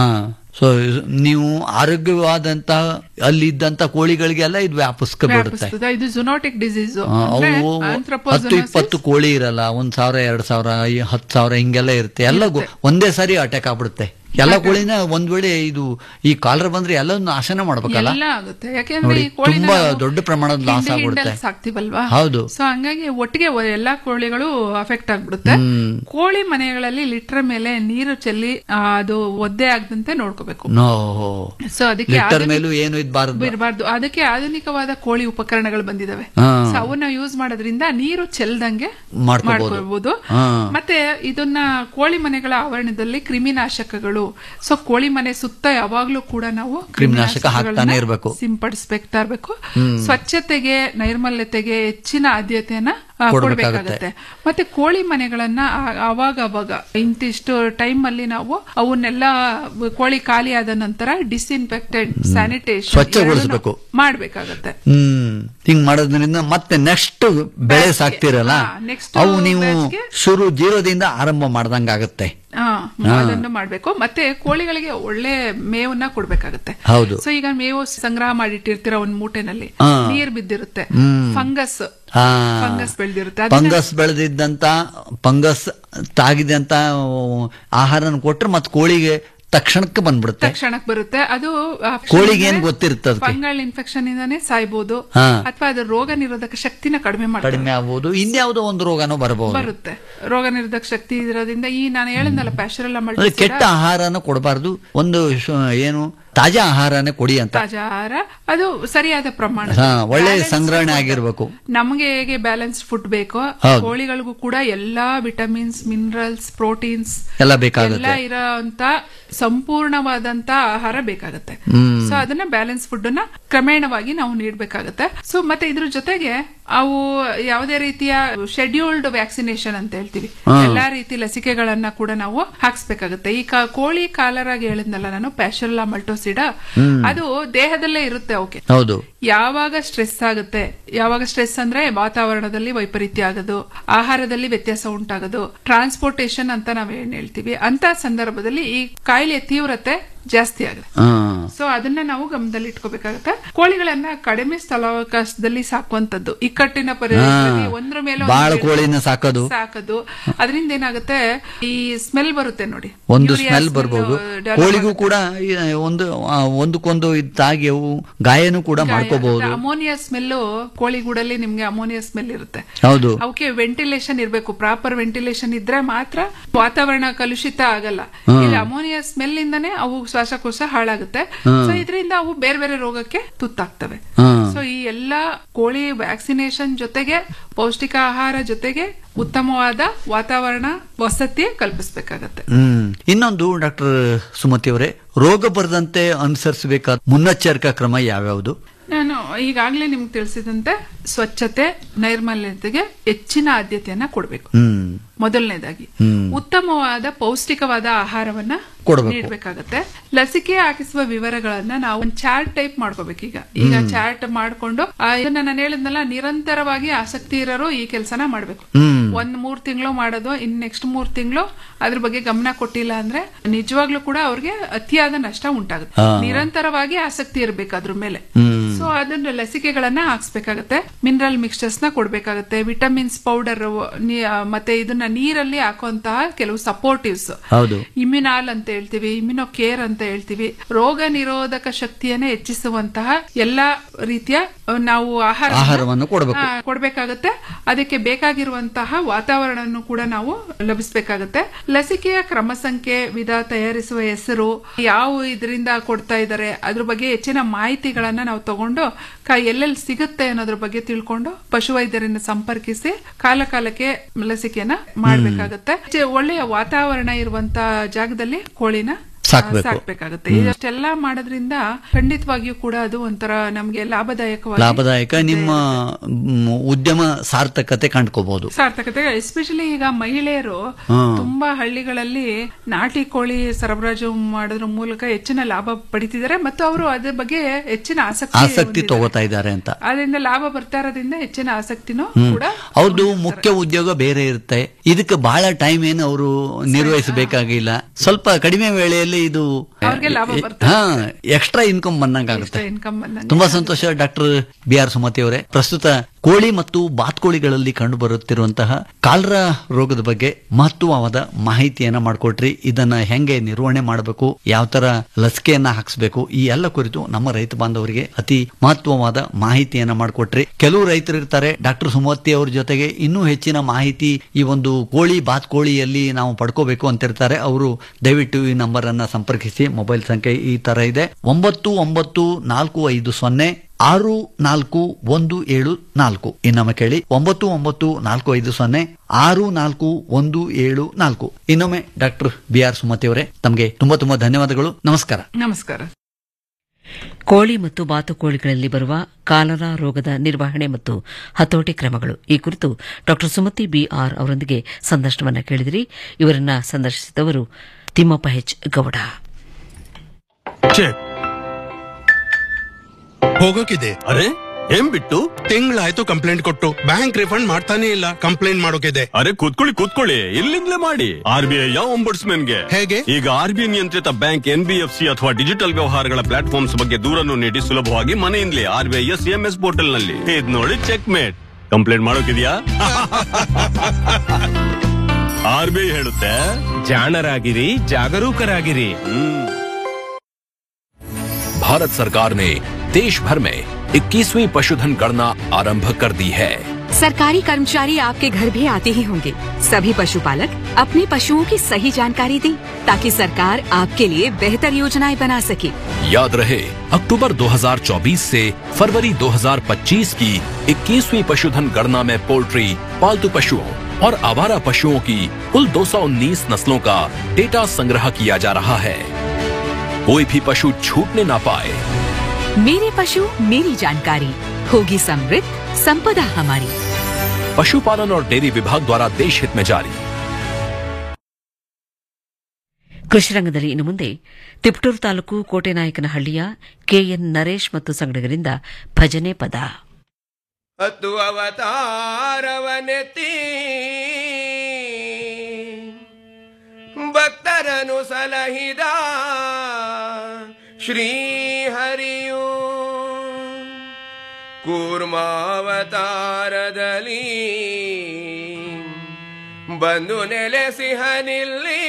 ಸೊ ನೀವು ಆರೋಗ್ಯವಾದಂತ ಅಲ್ಲಿದ್ದಂತ ಕೋಳಿಗಳಿಗೆಲ್ಲ ಇದು ವ್ಯಾಪಿಸ್ಕ ಬಿಡುತ್ತೆ
ವ್ಯಾಪಿಸ್ತದೆ. ಇದು ಜುನೋಟಿಕ್ ಡಿಸೀಸ್
ಆ, ಅವು ಹತ್ತು ಇಪ್ಪತ್ತು ಕೋಳಿ ಇರಲ್ಲ ಒಂದ್ ಸಾವಿರ ಎರಡ್ ಸಾವಿರ ಈ ಹತ್ತು ಸಾವಿರ ಹಿಂಗೆಲ್ಲ ಇರುತ್ತೆ ಎಲ್ಲ ಗೊ- ಒಂದೇ ಸಾರಿ ಅಟ್ಯಾಕ್ ಆಗ್ಬಿಡುತ್ತೆ ಎಲ್ಲ ಕೋಳಿನ ಒಂದ್ ವೇಳೆ ಇದು ಈ ಕಾಲರ್ ಬಂದ್ರೆ ಎಲ್ಲ ನಾಶನ ಮಾಡ್ಬೇಕಲ್ಲ
ಎಲ್ಲ ಆಗುತ್ತೆ ಯಾಕೆಂದ್ರೆ
ನೋಡಿ,
ಈ ಕೋಳಿನ
ತುಂಬಾ
ನಾವು
ದೊಡ್ಡ ಪ್ರಮಾಣದ loss
ಹಿಂಡಿ
ಆಗ್ಬಿಡುತ್ತೆ.
ಹಿಂಡಲ್ಲಿ ಸಾಕ್ತಿವಲ್ವಾ
ಹೌದು.
ಸೊ ಹಂಗಾಗಿ ಒಟ್ಟಿಗೆ ಒ- ಎಲ್ಲಾ ಕೋಳಿಗಳು ಅಫೆಕ್ಟ್ ಆಗ್ಬಿಡುತ್ತೆ
ಹ್ಮ್.
ಕೋಳಿ ಮನೆಗಳಲ್ಲಿ ಲಿಟ್ರ್ ಮೇಲೆ ನೀರು ಚೆಲ್ಲಿ ಆ, ಅದು ಒದ್ದೆ ಆಗದಂತೆ ನೋಡ್ಕೋಬೇಕು
ನೋ
ಸೊ ಅದಕ್ಕೆ
ಲಿಟರ್
ಆಧುನಿಕ-
ಮೇಲೂ ಏನು ಇದ್ಬಾರ್ದು
ಇರಬಾರ್ದು ಅದಕ್ಕೆ ಆಧುನಿಕವಾದ ಕೋಳಿ ಉಪಕರಣಗಳು ಬಂದಿದಾವೆ
ಹಾ.
ಸೊ ಅವನ್ನ ಯೂಸ್ ಮಾಡೋದ್ರಿಂದ ನೀರು ಚೆಲ್ದಂಗೆ
ಮಾಡ್ಕೋಬಹುದು.
ಮಾಡ್ಕೋಬಹುದು
ಹಾ.
ಮತ್ತೆ ಇದನ್ನ ಕೋಳಿ ಮನೆಗಳ ಆವರಣದಲ್ಲಿ ಕ್ರಿಮಿನಾಶಕಗಳು ಸೊ ಕೋಳಿ ಮನೆ ಸುತ್ತ ಯಾವಾಗ್ಲೂ ಕೂಡ ನಾವು
ಕ್ರಿಮಿನಾಶಕ ಹಾಕ್ತಾನೆ
ಕ್ರಿಮಿನಾಶಕಗಳನ್ನ
ಇರ್ಬೇಕು.
ಸಿಂಪಡಿಸ್ಬೇಕ್ತಾ ಇರ್ಬೇಕು
ಹ್ಮ್.
ಸ್ವಚ್ಛತೆಗೆ ನೈರ್ಮಲ್ಯತೆಗೆ ಹೆಚ್ಚಿನ ಆದ್ಯತೆಯನ್ನ ಆ,
ಕೊಡ್ಬೇಕಾಗತ್ತೆ.
ಕೊಡ್ಬೇಕಾಗತ್ತೆ ಮತ್ತೆ ಕೋಳಿ ಮನೆಗಳನ್ನ ಆ- ಅವಾಗ ಅವಾಗ ಇಂತಿಷ್ಟು ಟೈಮ್ ಅಲ್ಲಿ ನಾವು ಅವನ್ನೆಲ್ಲ ಕೋಳಿ ಖಾಲಿ ಆದ ನಂತರ ಡಿಸ್ಇನ್ಫೆಕ್ಟೆಡ್ ಸ್ಯಾನಿಟೇಷನ್
ಸ್ವಚ್ಛಗೊಳಿಸ್ಬೇಕು.
ಮಾಡ್ಬೇಕಾಗತ್ತೆ
ಹ್ಮ್ ಹಿಂಗ್ ಮಾಡೋದ್ರಿಂದ ಮತ್ತೆ ನೆಕ್ಸ್ಟ್ ಬೆಳೆ
ಬ್ಯಾಸ್ಗೆ.
ಸಾಕ್ತಿರಲ್ಲ
ಹಾ, next
ಅವು ನೀವು
ಬ್ಯಾಚ್ಗೆ
ಶುರು ಜೀರೋದಿಂದ ಆರಂಭ ಮಾಡ್ದಂಗಾಗತ್ತೆ
ಹಾ,
ಹಾ.
ಅದನ್ನು ಮಾಡ್ಬೇಕು ಮತ್ತೆ ಕೋಳಿಗಳಿಗೆ ಒಳ್ಳೆ ಮೇವನ್ನ ಕೊಡ್ಬೇಕಾಗತ್ತೆ
ಹೌದು.
ಸೊ ಈಗ ಮೇವು ಸಂಗ್ರಹ ಮಾಡಿಟ್ಟಿರ್ತೀರ ಒಂದ್ ಮೂಟೆನಲ್ಲಿ
ಹಾ.
ನೀರ್ ಬಿದ್ದಿರುತ್ತೆ
ಹ್ಮ್.
ಫಂಗಸ್
ಹಾ.
ಫಂಗಸ್ ಬೆಳೆದಿರುತ್ತೆ ಅದನ್ನ
ಫಂಗಸ್ ಬೆಳೆದಿದ್ದಂತ ಫಂಗಸ್ ತಾಗಿದಂತ ಆಹಾರನ ಕೊಟ್ರೆ ಮತ್ತೆ ಕೋಳಿಗೆ ತಕ್ಷಣಕ್ಕೆ ಬಂದ್ಬಿಡುತ್ತೆ
ತಕ್ಷಣಕ್ಕೆ ಬರುತ್ತೆ ಅದು
ಕೋಳಿಗೆ ಏನ್ ಗೊತ್ತಿರುತ್ತೆ ಅದಕ್ಕೆ?
ಫಂಗಲ್ ಇನ್ಫೆಕ್ಷನ್ ಇಂದಾನೆ ಸಾಯ್ಬೋದು
ಹಾ.
ಅಥವಾ ಅದು ರೋಗ ನಿರೋಧಕ ಶಕ್ತಿನ ಕಡಿಮೆ ಮಾಡ್ತಾರೆ
ಕಡಿಮೆ ಆಗ್ಬೋದು ಇನ್ಯಾವುದೋ ಒಂದು ರೋಗನೂ ಬರಬಹುದು
ಬರುತ್ತೆ ರೋಗ ನಿರೋಧಕ ಶಕ್ತಿ ಇರೋದ್ರಿಂದ ಈ ನಾನು ಹೇಳಿದ್ನಲ್ಲ ಪ್ಯಾಶರೆಲ್ಲ
ಅಂದ್ರೆ ಕೆಟ್ಟ ಆಹಾರನ ಕೊಡಬಾರ್ದು ಒಂದು ಶು- ಏನು ತಾಜಾ ಆಹಾರನೇ ಕೊಡಿ ಅಂತ
ತಾಜಾ ಆಹಾರ ಅದು ಸರಿಯಾದ ಪ್ರಮಾಣ
ಹಾ, ಒಳ್ಳೆ ಸಂಗ್ರಹಣೆ ಆಗಿರ್ಬೇಕು
ನಮಗೆ ಹೇಗೆ ಬ್ಯಾಲೆನ್ಸ್ ಫುಡ್ ಬೇಕೋ
ಹೌದು.
ಕೋಳಿಗಳಿಗೂ ಕೂಡ ಎಲ್ಲಾ ವಿಟಮಿನ್ಸ್ ಮಿನರಲ್ಸ್ ಪ್ರೋಟೀನ್ಸ್
ಎಲ್ಲ ಬೇಕಾಗುತ್ತೆ.
ಎಲ್ಲ ಇರೋಂತ ಸಂಪೂರ್ಣವಾದಂತ ಆಹಾರ ಬೇಕಾಗುತ್ತೆ
ಹ್ಮ್.
ಸೊ ಅದನ್ನ ಬ್ಯಾಲೆನ್ಸ್ ಫುಡ್ ನ ಕ್ರಮೇಣವಾಗಿ ನಾವು ನೀಡಬೇಕಾಗುತ್ತೆ ಸೊ ಮತ್ತೆ ಇದ್ರ ಜೊತೆಗೆ ಅವು ಯಾವುದೇ ರೀತಿಯ ಶೆಡ್ಯೂಲ್ಡ್ ವ್ಯಾಕ್ಸಿನೇಷನ್ ಅಂತ ಹೇಳ್ತೀವಿ
ಹಾ.
ಎಲ್ಲಾ ರೀತಿ ಲಸಿಕೆಗಳನ್ನ ಕೂಡ ನಾವು ಹಾಕ್ಸ್ಬೇಕಾಗುತ್ತೆ ಈ ಕಾ- ಕೋಳಿ ಕಾಲರಾಗಿ ಹೇಳಿದ್ನಲ್ಲ ನಾನು ಪ್ಯಾಶರ್ಲಾ ಮಲ್ಟೋಸಿಡ
ಹ್ಮ್.
ಅದು ದೇಹದಲ್ಲೇ ಇರುತ್ತೆ ಅವಕ್ಕೆ
ಹೌದು
ಯಾವಾಗ ಸ್ಟ್ರೆಸ್ ಆಗುತ್ತೆ ಯಾವಾಗ ಸ್ಟ್ರೆಸ್ ಅಂದ್ರೆ ವಾತಾವರಣದಲ್ಲಿ ವೈಪರೀತ್ಯ ಆಗೋದು ಆಹಾರದಲ್ಲಿ ವ್ಯತ್ಯಾಸ ಉಂಟಾಗೋದು ಟ್ರಾನ್ಸ್ಪೋರ್ಟೇಷನ್ ಅಂತ ನಾವ್ ಏನ್ ಹೇಳ್ತೀವಿ ಅಂತ ಸಂದರ್ಭದಲ್ಲಿ ಈ ಕಾಯಿಲೆಯ ತೀವ್ರತೆ ಜಾಸ್ತಿ ಆಗುತ್ತೆ
ಹಾ.
ಸೊ ಅದನ್ನ ನಾವು ಗಮನದಲ್ಲಿ ಇಟ್ಕೋಬೇಕಾಗತ್ತೆ ಕೋಳಿಗಳನ್ನ ಕಡಿಮೆ ಸ್ಥಳಾವಕಾಶದಲ್ಲಿ ಸಾಕುವಂತದ್ದು ಇಕ್ಕಟ್ಟಿನ ಪರಿಸ್ಥಿತಿ
ಹಾ.
ಒಂದ್ರ ಮೇಲೆ
ಬಾಳ
ಒಂದು
ಕೋಳಿನ ಸಾಕೋದು.
ಸಾಕೋದು ಅದರಿಂದ ಏನಾಗುತ್ತೆ ಈ ಸ್ಮೆಲ್ ಬರುತ್ತೆ ನೋಡಿ
ಒಂದು
Urea
ಸ್ಮೆಲ್
smell
ಬರ್ಬೋದು
develop
ಕೋಳಿಗೂ ಕೂಡ ಈ ಒಂದು ಆ, ಒಂದಕ್ಕೊಂದು ಇದ್ ತಾಗಿ ಅವು ಗಾಯನೂ ಕೂಡ ಮಾಡ್ಕೋಬಹುದು
ಅಮೋನಿಯಾ ಸ್ಮೆಲ್ ಕೋಳಿಗೂಡಲ್ಲಿ ನಿಮ್ಗೆ ಅಮೋನಿಯಾ ಸ್ಮೆಲ್ ಇರುತ್ತೆ
ಹೌದು
ಅವಕ್ಕೆ ವೆಂಟಿಲೇಷನ್ ಇರಬೇಕು ಪ್ರಾಪರ್ ವೆಂಟಿಲೇಷನ್ ಇದ್ರೆ ಮಾತ್ರ ವಾತಾವರಣ ಕಲುಷಿತ ಆಗಲ್ಲ
ಹ್ಮ್.
ಇಲ್ಲಿ ಅಮೋನಿಯಾ ಸ್ಮೆಲ್ ಇಂದಾನೆ ಅವು ಶ್ವಾಸಕೋಶ ಹಾಳಾಗುತ್ತೆ
ಹ್ಮ್.
ಸೊ ಇದರಿಂದ ಅವು ಬೇರೆ ಬೇರೆ ರೋಗಕ್ಕೆ ತುತ್ತಾಗ್ತವೆ
ಹ್ಮ್.
ಸೊ ಈ ಎಲ್ಲಾ ಕೋಳಿ ವ್ಯಾಕ್ಸಿನೇಷನ್ ಜೊತೆಗೆ ಪೌಷ್ಟಿಕ ಆಹಾರ ಜೊತೆಗೆ ಉತ್ತಮವಾದ ವಾತಾವರಣ ವಸತಿ ಕಲ್ಪಿಸಬೇಕಾಗತ್ತೆ
ಹ್ಮ್ ಇನ್ನೊಂದು ಡಾಕ್ಟರ್ ಸುಮತಿ ಅವರೇ ರೋಗ ಬರದಂತೆ ಅನುಸರಿಸಬೇಕಾದ ಮುನ್ನೆಚ್ಚರಿಕಾ ಕ್ರಮ ಯಾವ್ಯಾವುದು
ನಾನು ಈಗಾಗಲೇ ನಿಮ್ಗೆ ತಿಳಿಸಿದಂತೆ ಸ್ವಚ್ಛತೆ ನೈರ್ಮಲ್ಯತೆಗೆ ಹೆಚ್ಚಿನ ಆದ್ಯತೆಯನ್ನ ಕೊಡಬೇಕು
ಹ್ಮ್
ಮೊದಲನೇದಾಗಿ
ಹ್ಮ್.
ಉತ್ತಮವಾದ ಪೌಷ್ಟಿಕವಾದ ಆಹಾರವನ್ನ
ಕೊಡ್ಬೇಕು.
ನೀಡಬೇಕಾಗತ್ತೆ ಲಸಿಕೆ ಹಾಕಿಸುವ ವಿವರಗಳನ್ನ ನಾವು ಒಂದು ಚಾರ್ಟ್ ಟೈಪ್ ಮಾಡ್ಕೋಬೇಕು ಈಗ ಈಗ ಚಾರ್ಟ್ ಮಾಡ್ಕೊಂಡು ಆ, ಇದನ್ನ ನಾನು ಹೇಳಿದ್ನಲ್ಲ ನಿರಂತರವಾಗಿ ಆಸಕ್ತಿ ಇರೋರು ಈ ಕೆಲಸನ ಮಾಡ್ಬೇಕು
ಹ್ಮ್.
ಒಂದ್ ಮೂರ್ ತಿಂಗಳು ಮಾಡೋದು ಇನ್ ನೆಕ್ಸ್ಟ್ ಮೂರ್ ತಿಂಗಳು ಅದ್ರ ಬಗ್ಗೆ ಗಮನ ಕೊಟ್ಟಿಲ್ಲ ಅಂದ್ರೆ ನಿಜವಾಗ್ಲೂ ಕೂಡ ಅವ್ರಿಗೆ ಅತಿಯಾದ ನಷ್ಟ ಉಂಟಾಗುತ್ತೆ
ಹಾ.
ನಿರಂತರವಾಗಿ ಆಸಕ್ತಿ ಇರ್ಬೇಕು ಅದ್ರ ಮೇಲೆ
ಹ್ಮ್.
ಸೊ ಅದನ್ನ ಲಸಿಕೆಗಳನ್ನ ಹಾಕ್ಸ್ಬೇಕಾಗತ್ತೆ ಮಿನರಲ್ ಮಿಕ್ಸ್ಚರ್ಸ್ ನ ಕೊಡ್ಬೇಕಾಗತ್ತೆ ವಿಟಮಿನ್ಸ್ ಪೌಡರ್ ಮತ್ತೆ ಇದನ್ನ ನೀರಲ್ಲಿ ಹಾಕುವಂತಹ ಕೆಲವು ಸಪೋರ್ಟಿವ್ಸ್
ಹೌದು
ಇಮ್ಯುನಾಲ್ ಅಂತ ಹೇಳ್ತೀವಿ ಇಮ್ಯುನೋ ಕೇರ್ ಅಂತ ಹೇಳ್ತೀವಿ ರೋಗ ನಿರೋಧಕ ಶಕ್ತಿಯನ್ನ ಹೆಚ್ಚಿಸುವಂತಹ ಎಲ್ಲಾ ರೀತಿಯ ಅಹ್, ನಾವು ಆಹಾರ
ಆಹಾರವನ್ನು ಕೊಡ್ಬೇಕು.
ಕೊಡ್ಬೇಕಾಗತ್ತೆ ಅದಕ್ಕೆ ಬೇಕಾಗಿರುವಂತಹ ವಾತಾವರಣವನ್ನು ಕೂಡ ನಾವು ಲಭಿಸಬೇಕಾಗತ್ತೆ ಲಸಿಕೆಯ ಕ್ರಮ ಸಂಖ್ಯೆ ವಿಧ ತಯಾರಿಸುವ ಹೆಸರು ಯಾವ ಇದರಿಂದ ಕೊಡ್ತಾ ಇದ್ದಾರೆ ಅದ್ರ ಬಗ್ಗೆ ಹೆಚ್ಚಿನ ಮಾಹಿತಿಗಳನ್ನ ನಾವು ತಗೊಂಡು ಕ- ಎಲ್ಲೆಲ್ಲಿ ಸಿಗುತ್ತೆ ಅನ್ನೋದ್ರ ಬಗ್ಗೆ ತಿಳ್ಕೊಂಡು ಪಶುವೈದ್ಯರನ್ನ ಸಂಪರ್ಕಿಸಿ ಕಾಲ ಕಾಲಕ್ಕೆ ಲಸಿಕೆನ ಮಾಡ್ಬೇಕಾಗತ್ತೆ ಚೆ- ಒಳ್ಳೆಯ ವಾತಾವರಣ ಇರುವಂತ ಜಾಗದಲ್ಲಿ ಕೋಳಿನ ಆ,
ಸಾಕ್ಬೇಕು.
ಸಾಕ್ಬೇಕಾಗತ್ತೆ ಇದಷ್ಟೆಲ್ಲ ಮಾಡೋದ್ರಿಂದ ಖಂಡಿತವಾಗಿಯೂ ಕೂಡ ಅದು ಒಂಥರ ನಮ್ಗೆ ಲಾಭದಾಯಕವಾಗಿ
ಲಾಭದಾಯಕ ನಿಮ್ಮ ಮ್, ಉದ್ಯಮ ಸಾರ್ಥಕತೆ ಕಂಡ್ಕೋಬಹುದು
ಸಾರ್ಥಕತೆ ಎಸ್ಪೆಷಲಿ ಈಗ ಮಹಿಳೆಯರು
ಹ್ಮ್.
ತುಂಬಾ ಹಳ್ಳಿಗಳಲ್ಲಿ ನಾಟಿ ಕೋಳಿ ಸರಬರಾಜು ಮಾಡೋದ್ರ ಮೂಲಕ ಹೆಚ್ಚಿನ ಲಾಭ ಪಡಿತಿದ್ದಾರೆ ಮತ್ತು ಅವರು ಅದ್ರ ಬಗ್ಗೆ ಹೆಚ್ಚಿನ ಆಸಕ್ತಿ
ಆಸಕ್ತಿ
ಹೊಂದಿದ್ದಾರೆ.
ತಗೋತಾ ಇದ್ದಾರೆ ಅಂತ
ಅದರಿಂದ ಲಾಭ ಬರ್ತಾ ಇರೋದ್ರಿಂದ ಹೆಚ್ಚಿನ ಆಸಕ್ತಿನೂ
ಹ್ಮ್
ಕೂಡ
ಅವ್ರದ್ದು ಮುಖ್ಯ ಉದ್ಯೋಗ ಬೇರೆ ಇರುತ್ತೆ ಇದಕ್ಕೆ ಬಹಳ ಟೈಮ್ ಏನು ಅವರು ನಿರ್ವಹಿಸಬೇಕಾಗಿಲ್ಲ ಸ್ವಲ್ಪ ಕಡಿಮೆ ವೇಳೆಯಲ್ಲಿ ಇದು
ಅವ್ರಿಗೆ ಲಾಭ ಬರ್ತದೆ.
ಹಾ ಎಕ್ಸ್ಟ್ರಾ ಇನ್ಕಮ್ ಬಂದಂಗಾಗುತ್ತೆ
ಇನ್ಕಮ್
ತುಂಬಾ ಸಂತೋಷ ಡಾಕ್ಟರ್ ಬಿ ಆರ್ ಸುಮತಿ ಅವರೇ ಪ್ರಸ್ತುತ ಕೋಳಿ ಮತ್ತು ಬಾತ್ಕೋಳಿಗಳಲ್ಲಿ ಕಂಡು ಬರುತ್ತಿರುವಂತಹ ಕಾಲ್ರ ರೋಗದ ಬಗ್ಗೆ ಮಹತ್ವವಾದ ಮಾಹಿತಿಯನ್ನ ಮಾಡಿಕೊಟ್ರಿ ಇದನ್ನ ಹೆಂಗೆ ನಿರ್ವಹಣೆ ಮಾಡಬೇಕು ಯಾವ ತರ ಲಸಿಕೆಯನ್ನ ಹಾಕಿಸ್ಬೇಕು ಈ ಎಲ್ಲ ಕುರಿತು ನಮ್ಮ ರೈತ ಬಾಂಧವರಿಗೆ ಅತಿ ಮಹತ್ವವಾದ ಮಾಹಿತಿಯನ್ನ ಮಾಡಿಕೊಟ್ರಿ ಕೆಲವು ರೈತರು ಇರ್ತಾರೆ ಡಾಕ್ಟರ್ ಸುಮತಿ ಅವ್ರ ಜೊತೆಗೆ ಇನ್ನೂ ಹೆಚ್ಚಿನ ಮಾಹಿತಿ ಈ ಒಂದು ಕೋಳಿ ಬಾತ್ಕೋಳಿಯಲ್ಲಿ ನಾವು ಪಡ್ಕೋಬೇಕು ಅಂತಿರ್ತಾರೆ ಅವರು ದಯವಿಟ್ಟು ಈ ನಂಬರ್ ಅನ್ನ ಸಂಪರ್ಕಿಸಿ ಮೊಬೈಲ್ ಸಂಖ್ಯೆ ಈ ತರ ಇದೆ ಒಂಬತ್ತು ಒಂಬತ್ತು ನಾಲ್ಕು ಐದು ಸೊನ್ನೆ ಆರು ನಾಲ್ಕು ಒಂದು ಏಳು ನಾಲ್ಕು ಇನ್ನೊಮ್ಮೆ ಕೇಳಿ ಒಂಬತ್ತು ಒಂಬತ್ತು ನಾಲ್ಕು ಐದು ಸೊನ್ನೆ ಆರು ನಾಲ್ಕು ಒಂದು ಏಳು ನಾಲ್ಕು ಇನ್ನೊಮ್ಮೆ ಡಾಕ್ಟರ್ ಬಿ ಆರ್ ಸುಮತಿ ಅವರೇ ತಮಗೆ ತುಂಬಾ ತುಂಬಾ ಧನ್ಯವಾದಗಳು ನಮಸ್ಕಾರ
ನಮಸ್ಕಾರ
ಕೋಳಿ ಮತ್ತು ಬಾತುಕೋಳಿಗಳಲ್ಲಿ ಬರುವ ಕಾಲರಾ ರೋಗದ ನಿರ್ವಹಣೆ ಮತ್ತು ಹತೋಟಿ ಕ್ರಮಗಳು ಈ ಕುರಿತು ಡಾ ಸುಮತಿ ಬಿಆರ್ ಅವರೊಂದಿಗೆ ಸಂದರ್ಶನವನ್ನ ಕೇಳಿದಿರಿ ಇವರನ್ನ ಸಂದರ್ಶಿಸಿದವರು ತಿಮ್ಮಪ್ಪ ಹೆಚ್ ಗೌಡ
ಹೋಗೋಕಿದೆ ಅರೆ ಏನ್ ಬಿಟ್ಟು ತಿಂಗಳಾಯ್ತು ಕಂಪ್ಲೇಂಟ್ ಕೊಟ್ಟು ಬ್ಯಾಂಕ್ ರಿಫಂಡ್ ಮಾಡ್ತಾನೆ ಇಲ್ಲ ಕಂಪ್ಲೇಂಟ್ ಮಾಡೋಕಿದೆ
ಅರೆ ಕೂತ್ಕೊಳ್ಳಿ ಕೂತ್ಕೊಳ್ಳಿ ಇಲ್ಲಿಂದಲೇ ಮಾಡಿ ಆರ್ ಬಿ ಐ ಗೆ
ಹೇಗೆ?
ಈಗ ಆರ್ ಬಿ ಐ ನಿಯಂತ್ರಿತ bank N B F C ಅಥವಾ ಡಿಜಿಟಲ್ ವ್ಯವಹಾರಗಳ ಪ್ಲಾಟ್ಫಾರ್ಮ್ಸ್ ಬಗ್ಗೆ ದೂರನ್ನು ನೀಡಿ ಸುಲಭವಾಗಿ ಮನೆಯಿಂದಲೇ R B I S M S portal ನಲ್ಲಿ ಇದ್ ನೋಡಿ ಚೆಕ್ ಮೇಟ್ ಕಂಪ್ಲೇಂಟ್ ಮಾಡೋಕಿದ್ಯಾ ಆರ್ ಬಿ ಐ ಹೇಳುತ್ತೆ
ಜಾಣರಾಗಿರಿ ಜಾಗರೂಕರಾಗಿರಿ
भारत सरकार ने देश भर में 21वीं पशुधन गणना आरंभ कर दी है
सरकारी कर्मचारी आपके घर भी आते ही होंगे सभी पशुपालक अपने पशुओं की सही जानकारी दें ताकि सरकार आपके लिए बेहतर योजनाएं बना सके
याद रहे अक्टूबर 2024 से फरवरी 2025 की 21वीं पशुधन गणना में पोल्ट्री पालतू पशुओं और आवारा पशुओं की कुल 219 नस्लों का डेटा संग्रह किया जा रहा है कोई भी पशु छूटने ना पाए
मेरे पशु मेरी जानकारी होगी समृद्ध संपदा हमारी
पशुपालन और डेयरी विभाग द्वारा देश हित में जारी
ಕೃಷಿ ರಂಗದಲ್ಲಿ ಇನ್ನು ಮುಂದೆ ತಿಪಟೂರು ತಾಲೂಕು ಕೋಟೆನಾಯಕನಹಳ್ಳಿಯ ಕೆಎನ್ ನರೇಶ್ ಮತ್ತು ಸಂಗಡಿಗರಿಂದ ಭಜನೆ ಪದ
ಹತ್ತು ಅವತಾರವನೆತ್ತಿ ಭಕ್ತರನು ಸಲಹಿದ ಶ್ರೀಹರಿಯು ಕೂರ್ಮಾವತಾರದಲ್ಲಿ ಬಂದು ನೆಲೆಸಿಹನಿಲ್ಲಿ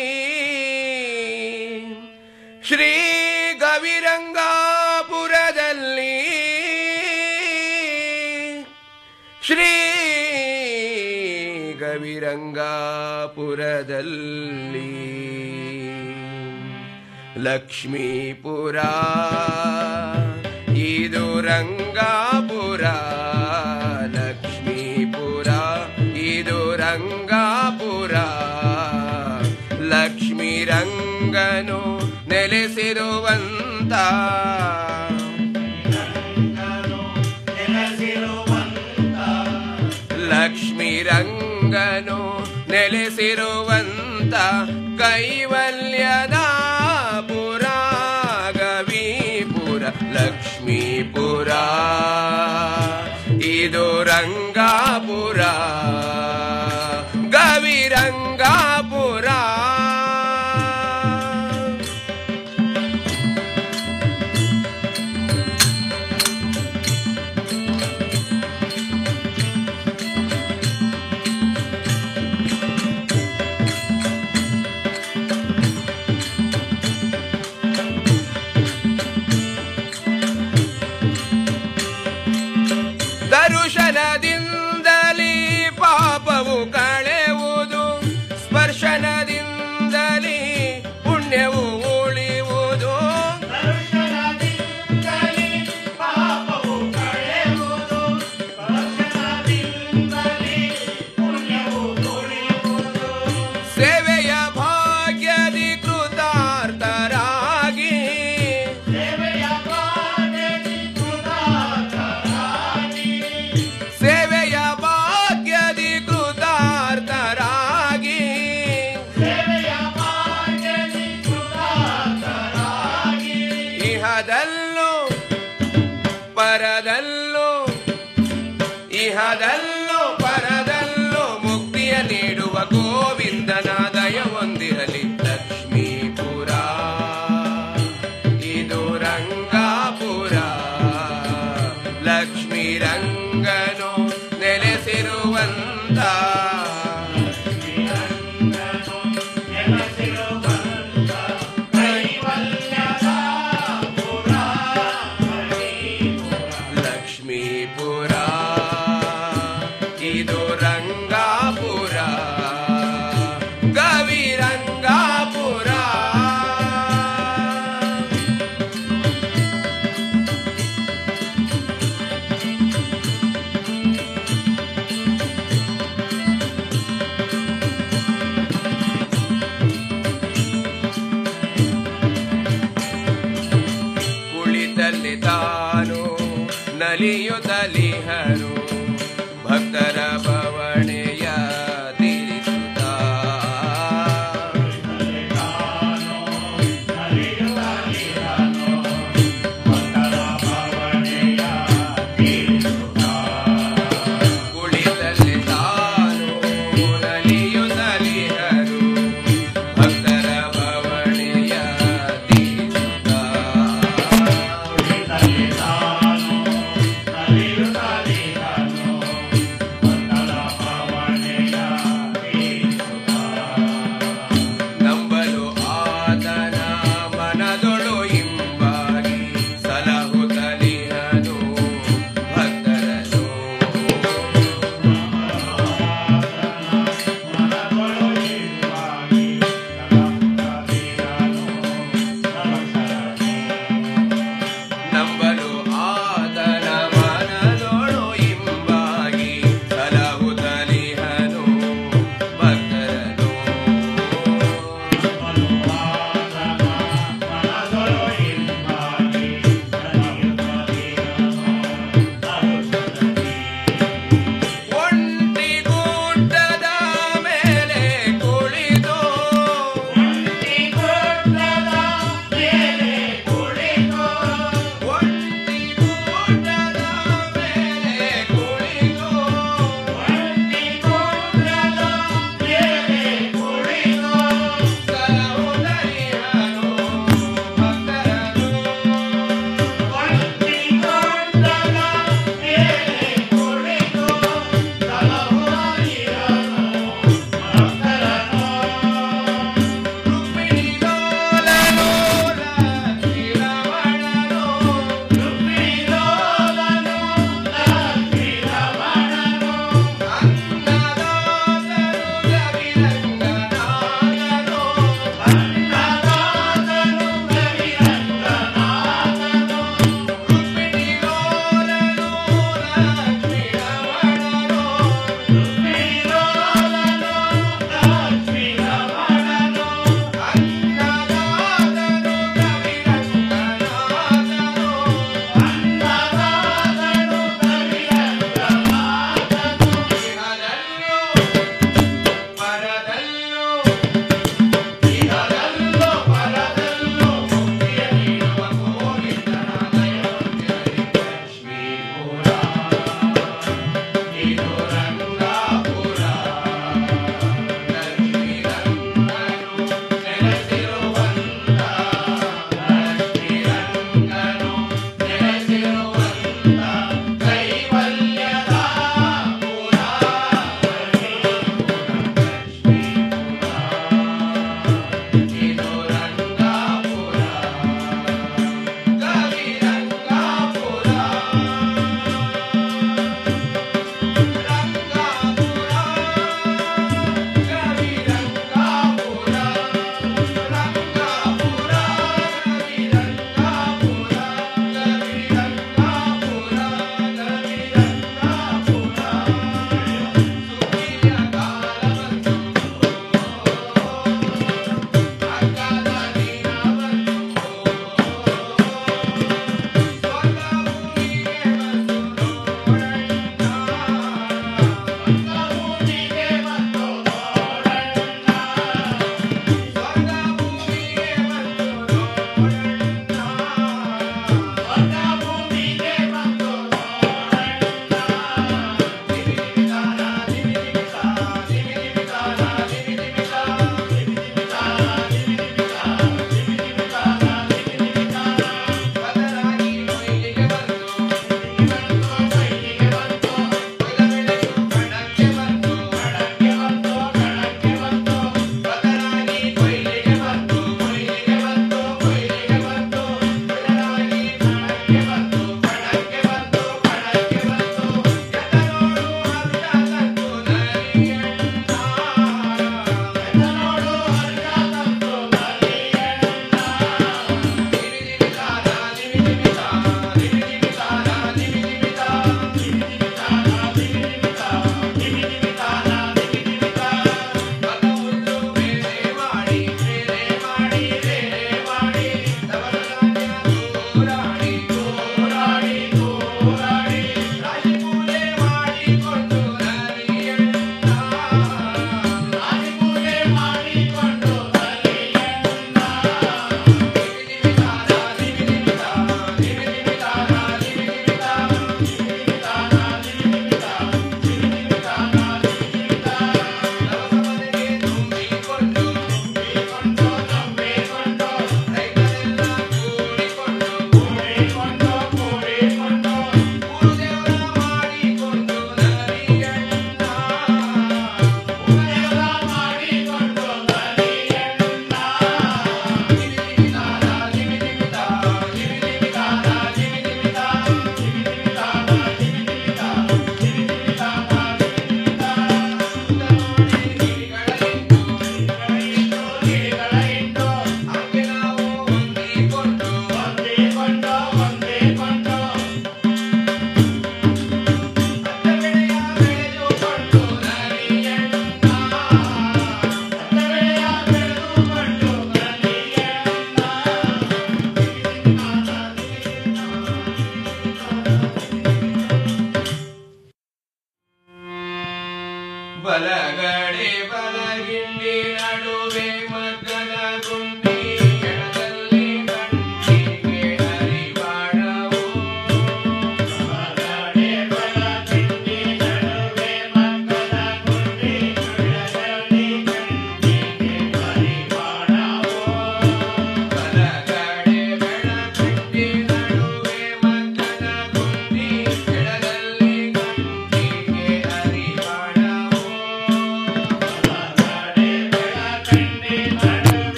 ಶ್ರೀ ಗವಿರಂಗಾಪುರದಲ್ಲಿ ಶ್ರೀ ಗವಿರಂಗಾಪುರದಲ್ಲಿ ಲಕ್ಷ್ಮೀಪುರ ಇದು ರಂಗಾಪುರ ಲಕ್ಷ್ಮೀಪುರ ಇದು ರಂಗಾಪುರ ಲಕ್ಷ್ಮೀ ರಂಗನು ನೆಲೆಸಿರುವಂತ ಲಕ್ಷ್ಮೀ ರಂಗನು ನೆಲೆಸಿರುವಂತ ಕೈವಲ್ಯದ ಪುರ ಗವಿಪುರ ಲಕ್ಷ್ಮೀಪುರ ಇದು ರಂಗಾಪುರ ಗವಿರಂಗಾಪುರ ದರುಶನದಿಂದಲೇ ಪಾಪವು ಕಳೆಯುವುದು ಸ್ಪರ್ಶನದಿಂದಲೇ ಪುಣ್ಯವು ಉಳಿಯುವುದು ಸೇವೆಯ ಭಾಗ್ಯದಿ ಕೃತಾರ್ಥರಾಗಿ ಸೇವೆಯ ಭಾಗ್ಯದಿ ಕೃತಾರ್ಥರಾಗಿ ಇಹದಲ್ಲೂ ಪರದಲ್ಲೂ ಇಹದಲ್ಲೂ ಪರದಲ್ಲೂ ಮುಕ್ತಿಯ ನೀಡುವ ಗೋವಿಂದನ ದಯ ಹೊಂದಿರಲಿ ಲಕ್ಷ್ಮೀಪುರ ನಲಿಯುತ್ತ